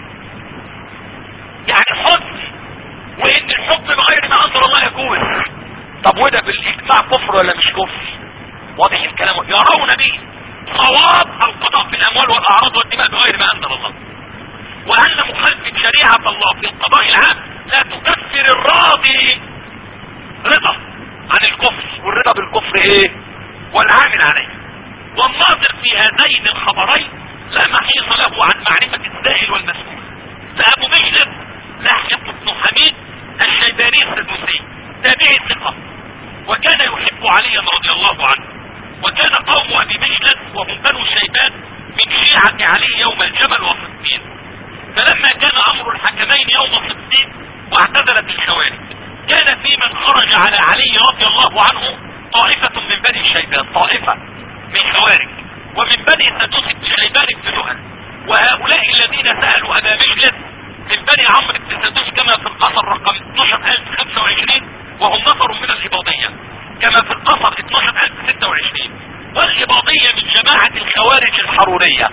يعني حسن وان الحكم بغير ما انزل الله يجوز طب وده بالاجماع كفر ولا مش كفر واضح الكلام يرون به صواب القضاء في الاموال والاعراض والدماء بغير ما انزل الله وان مخالفة شريعة الله في القضاء العام لا تكفر الراضي رضا عن الكفر والرضا بالكفر ايه والعامل عليه والناظر في هذين الخبرين لا محيص له عن معرفة السائل والمسؤول فابو مجلد لاحق بن حميد الشيباني السدوسي تابعي ثقة وكان يحب عليا رضي الله عنه وكان قوم ابي مجلد وهم بنو شيبان من شيعة علي يوم الجمل وصدين فلما كان امر الحكمين يوم صدين واعتزلت الخوارج كان في من خرج على علي رضي الله عنه طائفة من بني شيبان طائفة من خوارج ومن بني سدوس بن شيبان بن لهل وهؤلاء الذين سألوا ابا مجلد من بني عمرو بن سدوس كما في القصر رقم 12025 وهم نفر من الإباضية كما في القصر 12026 والإباضية من جماعة الخوارج الحرورية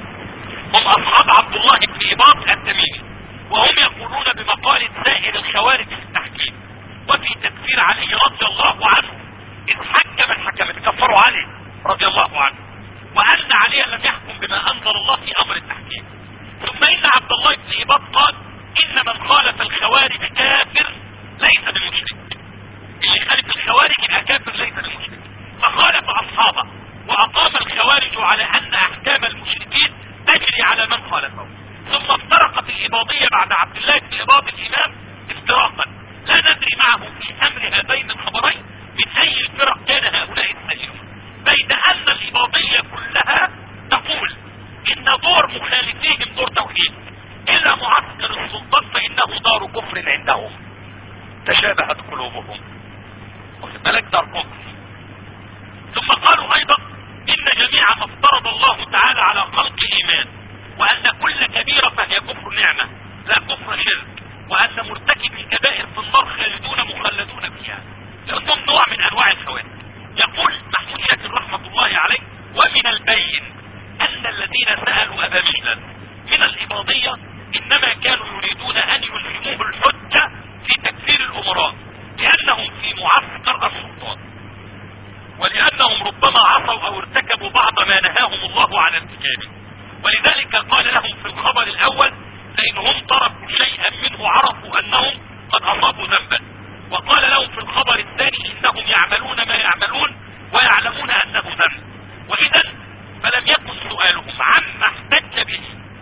هم أصحاب عبد الله بن إباض التميمي وهم يقولون بمقالة سائر الخوارج في التحكيم وفي تكفير علي رضي الله عنه إذ حكم الحكم كفروا علي رضي الله عنه وأن علي لم يحكم بما أنزل الله في أمر التحكيم ثم إن عبد الله بن إباض قال إن من خالف الخوارج كافر ليس بمشرك اللي خالف الخوارج يبقى كافر ليس بمشرك فخالف اصحابه واقام الخوارج على ان احكام المشركين تجري على من خالفه ثم افترقت الاباضية بعد عبد الله بن اباض الامام افتراقا لا ندري معه في امر هذين الخبرين من اي الفرق كان هؤلاء السائلون بين ان الاباضية كلها تقول ان دور مخالفيهم دور توحيد الا معسكر السلطان فانه دار كفر عندهم تشابهت قلوبهم واخد بالك دار كفر ولانهم ربما عصوا او ارتكبوا بعض ما نهاهم الله عن ارتكابه ولذلك قال لهم في الخبر الاول فانهم تركوا شيئا منه عرفوا انهم قد اصابوا ذنبا وقال لهم في الخبر الثاني انهم يعملون ما يعملون ويعلمون انه ذنب واذا فلم يكن سؤالهم عما احتج به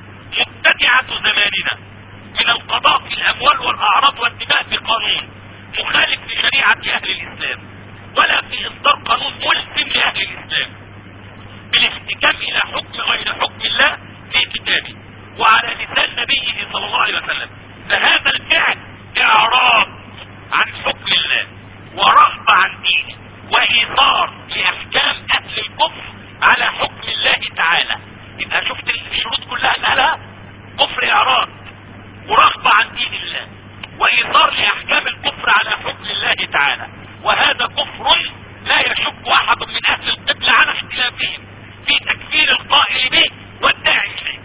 مبتدعة زماننا من القضاء في الاموال والاعراض والدماء بقانون مخالف لشريعة اهل الاسلام ولا في اصدار قانون ملزم لاهل الاسلام بالاحتكام الى حكم غير حكم الله في كتابه وعلى لسان نبيه صلى الله عليه وسلم فهذا الفعل اعراض عن حكم الله ورغبة عن دينه وايثار لاحكام اهل الكفر على حكم الله تعالى يبقى شفت الشروط كلها اللي قالها كفر اعراض ورغبة عن دين الله وايثار لاحكام الكفر على حكم الله تعالى وهذا كفر لا يشك احد من اهل القبلة على اختلافهم في تكفير القائل به والداعي اليه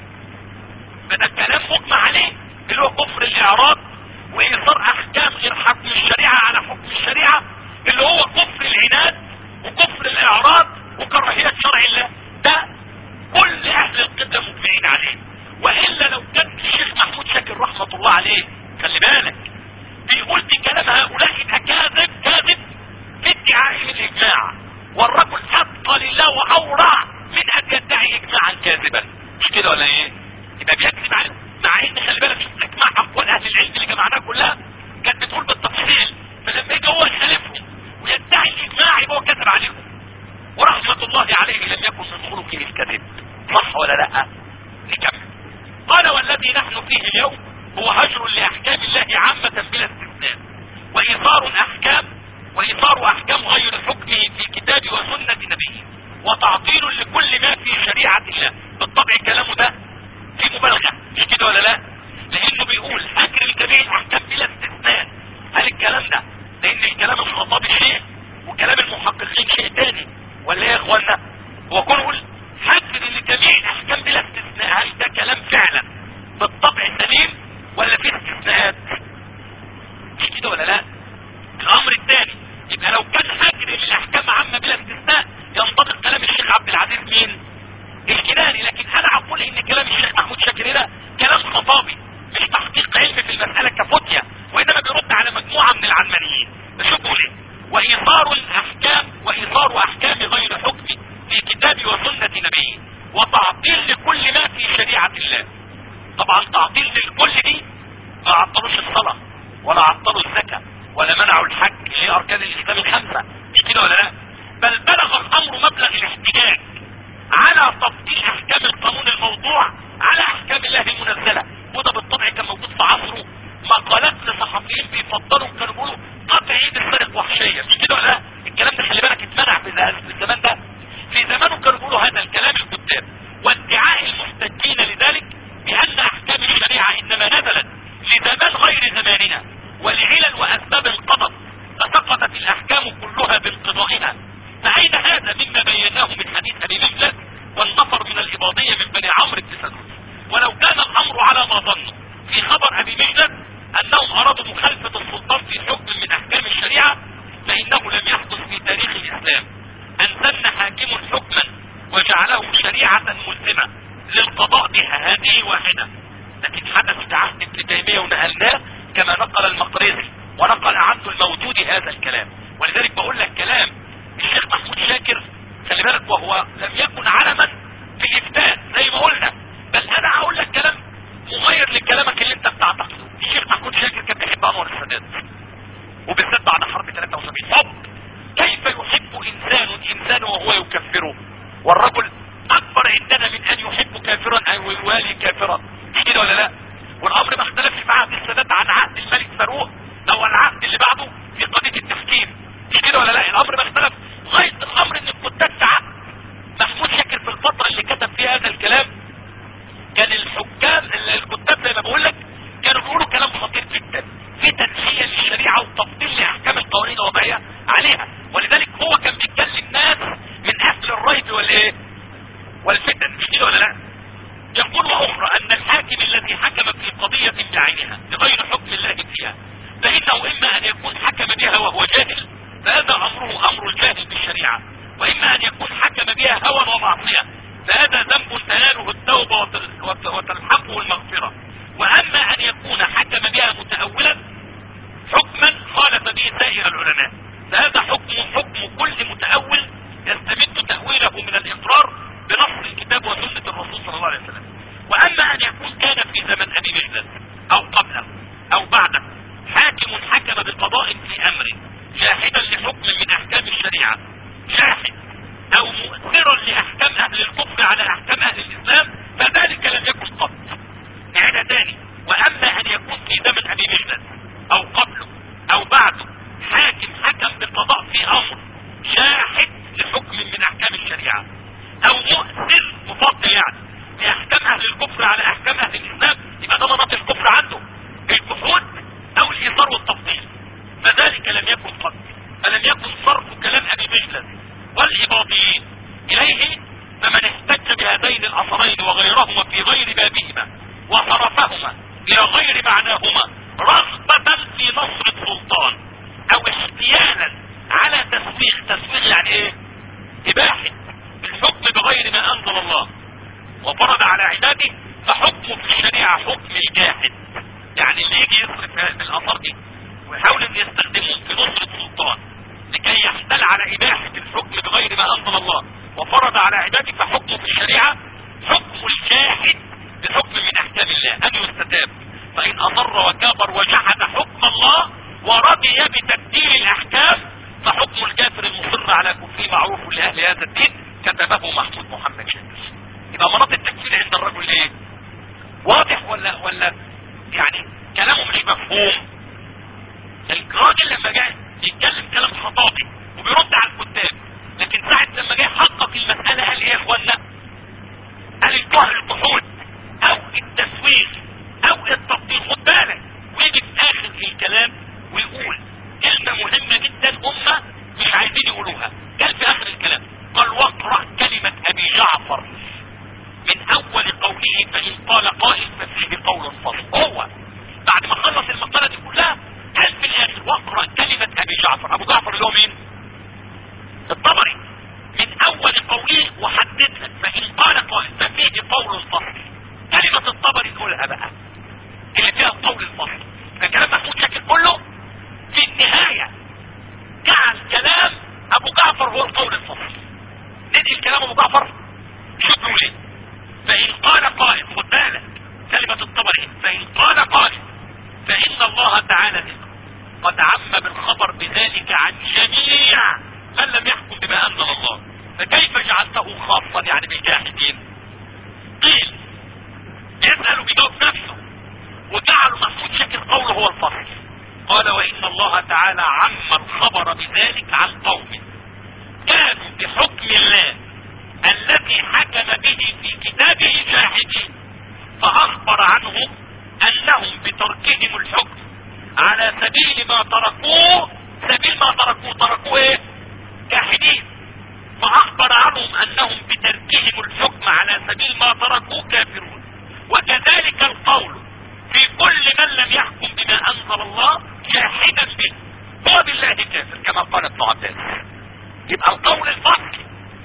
فده كلام مجمع عليه اللي هو كفر الاعراض وايثار احكام غير حكم الشريعة على حكم الشريعة اللي هو كفر العناد وكفر الاعراض وكراهية شرع الله ده كل اهل القبلة مجمعين عليه والا لو كان الشيخ محمود شاكر رحمة الله عليه خلي بالك بيقول دي كلام هؤلاء يبقى كاذب كاذب في ادعائهم الاجماع والرجل اتقى لله واورع من ان يدعي اجماعا كاذبا مش كده ولا ايه يبقى بيكذب عليه مع ان خلي بالك شوف اجماع اقوال اهل العلم اللي جمعناها كلها كانت بتقول بالتفصيل فلما يجي هو يخالفهم ويدعي الاجماع يبقى هو كذب عليهم ورحمة الله عليه لم يكن من خلقه الكذب صح ولا لا نكمل قال والذي نحن فيه اليوم هو هجر لاحكام الله عامة بلا استثناء وايثار احكام وايثار احكام غير حكمه في كتاب وسنة نبيه وتعطيل لكل ما في شريعة الله بالطبع كلامه ده في مبالغة مش كده ولا لا لانه بيقول هجر الجميع الاحكام بلا استثناء هل الكلام ده لان الكلام الخطابي شيء وكلام المحققين شيء تاني ولا ايه يا اخوانا هو كون يقول حجر لجميع الاحكام بلا استثناء هل ده كلام فعلا بالطبع سليم ولا في استثناءات مش كده ولا لا الامر الثاني يبقى لو كان حجر للاحكام عامه بلا استثناء ينطبق كلام الشيخ عبد العزيز مين الكناني لكن انا اقول ان كلام الشيخ محمود شاكر ده كلام خطابي مش تحقيق علم في المسألة كفتية وانما بيرد على مجموعة من العلمانيين بشوفوا ليه وايثار الاحكام وايثار احكام غير حكم في كتاب وسنة نبيه وتعطيل لكل ما في شريعة الله طبعا تعطيل للكل دي ما عطلوش الصلاة ولا عطلوا الزكاة ولا منعوا الحج اللي هي اركان الاسلام الخمسة مش كده ولا لا بل بلغ الامر مبلغ الاحتجاج على تفضيل احكام القانون الموضوع على احكام الله المنزلة وده بالطبع كان موجود في عصره مقالات لصحفيين بيفضلوا كانوا بيقولوا قطع ايد السرق وحشية مش كده ولا لا الكلام ده خلي بالك اتمنع في الزمان ده في زمانه كانوا بيقولوا هذا الكلام الكتاب وادعاء المحتجين لذلك بان احكام الشريعة انما نزلت لزمان غير زماننا ولعلل واسباب القضاء فسقطت الاحكام كلها بانقضائها فاين هذا مما بيناه من حديث ابي مجلس والنفر من الاباضية من بني عمرو بن سلول ولو كان الامر على ما ظنوا في خبر ابي مجلس انهم ارادوا مخالفة السلطان في حكم من احكام الشريعة فانه لم يحدث في تاريخ الاسلام ان سن حاكم حكما وجعله شريعة ملزمة للقضاء بها هذه واحدة لكن حدث في عهد ابن تيمية ونقلناه كما نقل المقريزي ونقل عنه الموجود هذا الكلام ولذلك بقول لك كلام الشيخ محمود شاكر خلي بالك وهو لم يكن علما في الافتاء زي ما قلنا بل انا هقول لك كلام مغير لكلامك اللي انت بتعتقده الشيخ محمود شاكر كان بيحب انور السادات وبالذات بعد حرب 73 حب كيف يحب انسان انسان وهو يكفره والرجل اكبر عندنا من ان يحب كافرا او يوالي كافرا مش كده ولا لا والامر ما اختلفش في عهد السادات عن عهد الملك فاروق او العهد اللي بعده في قضيه التحكيم مش كده ولا لا الامر ما اختلف غايه الامر ان الكتاب ساعات محمود شاكر في الفتره اللي كتب فيها هذا الكلام كان الحكام الكتاب زي ما بقول لك كانوا بيقولوا كلام خطير جدا في تنسيه للشريعه وتفضيل لاحكام القوانين الوضعيه عليها ولذلك هو كان بيتكلم ناس واما ان يكون حكم بها هوى ومعصية فهذا ذنب تناله التوبة وتلحقه المغفرة واما ان يكون حكم بها متأولا حكما خالف به سائر العلماء فهذا حكم حكم كل متأول يستمد تأويله من الاقرار بنص الكتاب وسنة الرسول صلى الله عليه وسلم واما ان يكون كان في زمن ابي مجلس او قبله او بعده حاكم حكم بقضاء في امر جاحدا لحكم من احكام الشريعة جاحد او مؤثرا لاحكام اهل الكفر على احكام اهل الاسلام فذلك لم يكن قط نعيدها تاني واما ان يكون في زمن ابي مجلس او قبله او بعده حاكم حكم بقضاء في امر جاحد لحكم من احكام الشريعة او مؤثر مفضل يعني لاحكام اهل الكفر على احكام اهل الاسلام يبقى ده مناط الكفر عنده الجحود او الايثار والتفضيل فذلك لم يكن قط فلم يكن صرف كلام ابي مجلس والاباضيين اليه فمن احتج بهذين الاثرين وغيرهما في غير بابهما وصرفهما الى غير معناهما رغبة في نصر السلطان او احتيالا على تسويغ تسويغ يعني ايه اباحة الحكم بغير ما انزل الله وفرض على عباده فحكمه في الشريعة حكم الجاحد يعني اللي يجي يصرف الاثار دي ويحاول ان يستخدمهم في نصر السلطان لكي يحتل على اباحة الحكم بغير ما انزل الله وفرض على عباده فحكمه في الشريعة حكم الجاحد بحكم من احكام الله ان يستتاب فان اضر وكابر وجحد حكم الله ورضي بتبديل الاحكام فحكم الكافر المصر على كفره معروف لاهل هذا الدين كتبه محمود محمد شاكر يبقى مناط التكفير عند الرجل ايه واضح ولا ولا يعني كلامه مش مفهوم الراجل لما جاء يتكلم كلام خطابي وبيرد على الكتاب لكن ساعة لما جاي حقق المسألة قال ايه يا اخوانا قال الجهل الجحود او التسويق او التطبيق خد بالك ويجي في اخر الكلام ويقول كلمة مهمة جدا هم مش عايزين يقولوها قال في اخر الكلام قال واقرأ كلمة ابي جعفر من اول قوله فان قال قائل ففيه قول فصل هو بعد ما خلص المقالة دي كلها قال في الاخر واقرأ كلمة ابي جعفر ابو جعفر اللي هو مين الطبري من اول قوله وحددها فان قال قائل ففيه قول فصل كلمة الطبري نقولها بقى اللي فيها القول الفصل ده كلام محمود شاكر كله في النهاية جعل كلام ابو جعفر هو القول الفصل ندي كلام ابو جعفر شوف له ليه فان قال قائل خد بالك كلمة الطبري فان قال قائل فان الله تعالى ذكر قد عم بالخبر بذلك عن جميع من لم يحكم بما انزل الله فكيف جعلته خاصا يعني بالجاحدين قيل يسأل بجواب نفسه وجعل محمود شاكر قوله هو الفصل قال وان الله تعالى عم الخبر بذلك عن قوم كانوا بحكم الله الذي حكم به في كتابه جاحدين فاخبر عنهم انهم بتركهم الحكم على سبيل ما تركوه سبيل ما تركوه تركوه ايه جاحدين فاخبر عنهم انهم بتركهم الحكم على سبيل ما تركوه كافرون وكذلك القول في كل من لم يحكم بما انزل الله جاحدا به هو بالله كافر كما قال ابن عباس يبقى القول الفصل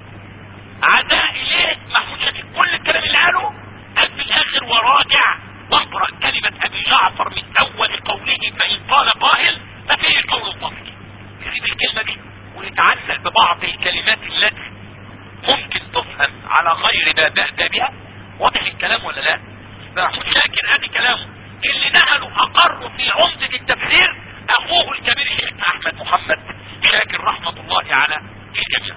عداء اليه محمود شاكر كل الكلام اللي قاله قال في الاخر وراجع واقرا كلمة ابي جعفر من اول قوله فان قال قائل ففيه قول الفصل يسيب الكلمة دي ونتعلق ببعض الكلمات التي ممكن تفهم على غير بابها واضح الكلام ولا لا محمود شاكر ادي كلامه اللي نقله اقر في عمدة التفسير اخوه الكبير الشيخ احمد محمد شاكر رحمة الله على الجميع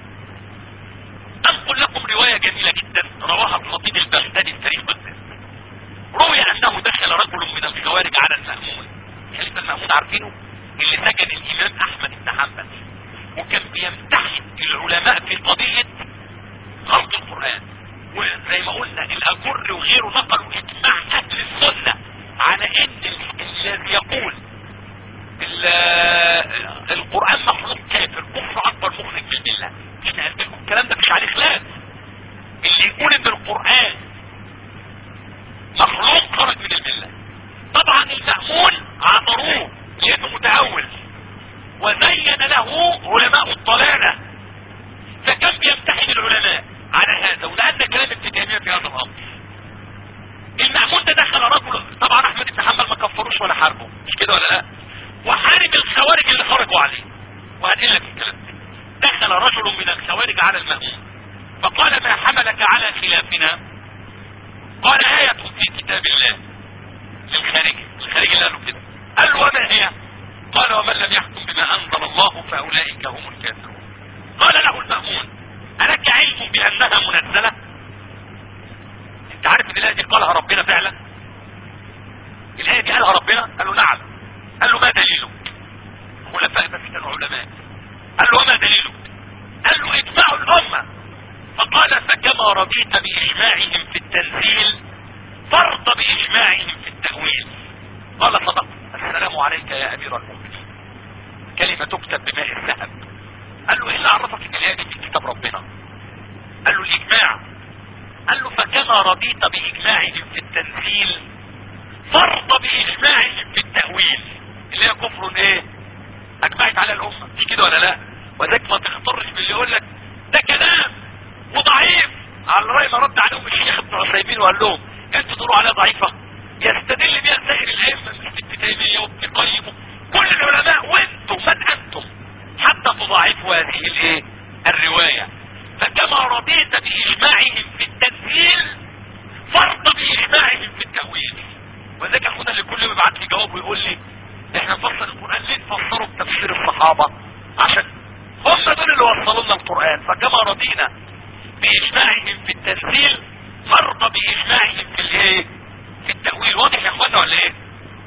انقل لكم رواية جميلة جدا رواها الخطيب البغدادي في تاريخ بغداد روي انه دخل رجل من الخوارج على المأمون خليفة المأمون عارفينه اللي سجن الامام احمد بن حنبل وكان بيمتحن العلماء في قضية خلق القرآن وزي ما قلنا الاجر وغيره نقلوا اجماع اهل السنة على ان الذي يقول القرآن مخلوق كافر كفر اكبر مخرج من الملة احنا قلت لكم الكلام ده مش عليه خلاف اللي يقول ان القرآن مخلوق خرج من الملة طبعا المأمون عبروه لانه متأول وزين له علماء الضلالة فكم في هذا الامر المأمون ده دخل رجل طبعا احمد بن حنبل ما كفروش ولا حاربه مش كده ولا لا وحارب الخوارج اللي خرجوا عليه وهنقل لك الكلام ده دخل رجل من الخوارج على المأمون فقال ما حملك على خلافنا قال آية في كتاب الله للخارج الخارج اللي قالوا كده قال له وما هي قال ومن لم يحكم بما انزل الله فاولئك هم الكافرون قال له المأمون ألك علم بأنها منزلة انت عارف ان الآية دي قالها ربنا فعلا الآية دي قالها ربنا قال له نعم قال له ما دليله خلفاء بس كانوا علماء قال له وما دليله قال له اجماع الأمة فقال فكما رضيت بإجماعهم في التنزيل فرض بإجماعهم في التأويل قال صدق السلام عليك يا أمير المؤمنين كلمة تكتب بماء الذهب قال له ايه اللي عرفك ان الآية دي في كتاب ربنا قال له الإجماع قال له فكما رضيت بإجماعهم في التنزيل فرض بإجماعهم في التأويل اللي هي كفر ايه أجمعت على الأمة مش كده ولا لا وذاك ما تختارش باللي يقول لك ده كلام وضعيف على الرأي ما رد عليهم الشيخ ابن عثيمين وقال لهم انتوا تقولوا عليها ضعيفة يستدل بها سائر الائمه مثل ابن تيميه وابن قيم كل العلماء وانتم من انتم حتى تضاعفوا هذه الايه الروايه فكما رضيت باجماعهم في التنزيل فرض باجماعهم في التاويل وذاك اخونا اللي كل يوم يبعت لي جواب ويقول لي احنا نفسر القران ليه نفسره بتفسير الصحابه عشان هم دول اللي وصلوا لنا القران فكما رضينا باجماعهم في التنزيل فرض باجماعهم في الايه في التأويل واضح يا اخوانا ولا ايه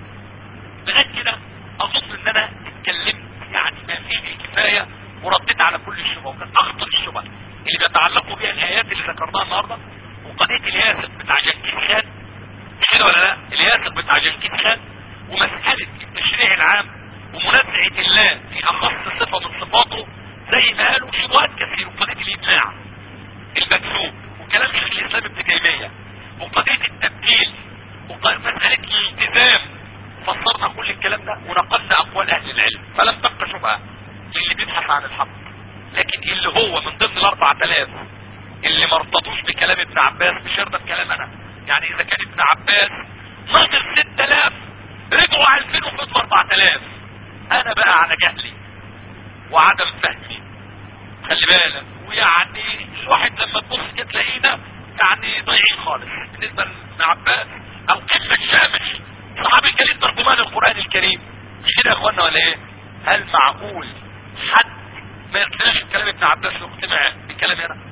لغاية كده اظن ان انا اتكلمت يعني ما فيه الكفاية ورديت على كل الشبه وكان اخطر الشبه اللي بيتعلقوا بها الايات اللي ذكرناها النهاردة وقضية الياسر بتاع جنكيز خان كده ولا لا الياسر بتاع جنكيز خان ومسألة التشريع العام ومنازعة الله في اخص صفة من صفاته زي ما قالوا شبهات كثير وقضية الاجماع المكتوب وكلام شيخ الاسلام ابن تيمية وقضية التبديل ومسألة الالتزام فسرنا كل الكلام ده ونقلنا اقوال اهل العلم فلم تبقى شبهة للي بيبحث عن الحق لكن اللي هو من ضمن الاربع تلاف اللي ما ارتضوش بكلام ابن عباس مش يرضى بكلام انا يعني اذا كان ابن عباس ناقص 6000 رجعوا 2000 وفضلوا 4000 انا بقى على جهلي وعدم فهمي خلي بالك ويعني الواحد لما تبص كده تلاقينا يعني ضايعين خالص بالنسبه لابن عباس او قمه الشامش صحابي الكريم ترجمان القران الكريم مش كده يا اخوانا ولا ايه هل معقول حد ما يقتنعش بكلام ابن عباس ويقتنع بكلام انا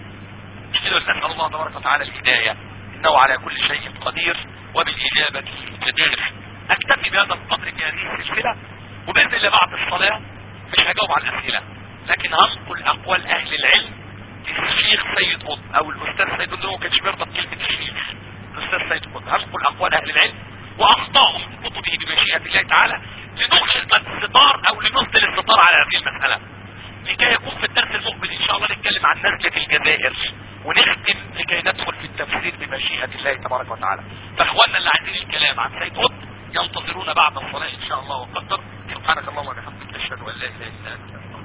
مش كده نسال الله تبارك وتعالى الهدايه انه على كل شيء قدير وبالاجابه جدير اكتفي بهذا القدر في هذه السلسله وباذن الله بعد الصلاه مش هجاوب على الاسئله لكن هنقل اقوال اهل العلم للشيخ سيد قطب او الاستاذ سيد قطب ما كانش بيرضى بكلمه الشيخ الاستاذ سيد قطب هنقل اقوال اهل العلم واخطائهم في كتبه بمشيئه الله تعالى لنغلق الستار او لنسدل الستار على هذه المساله لكي يكون في الدرس المقبل ان شاء الله نتكلم عن نزله الجزائر ونختم لكي ندخل في التفسير بمشيئه الله تبارك وتعالى فاخواننا اللي عايزين الكلام عن سيد قطب ينتظرونا بعد الصلاه ان شاء الله وقدر سبحانك اللهم وبحمدك اشهد ان لا اله الا انت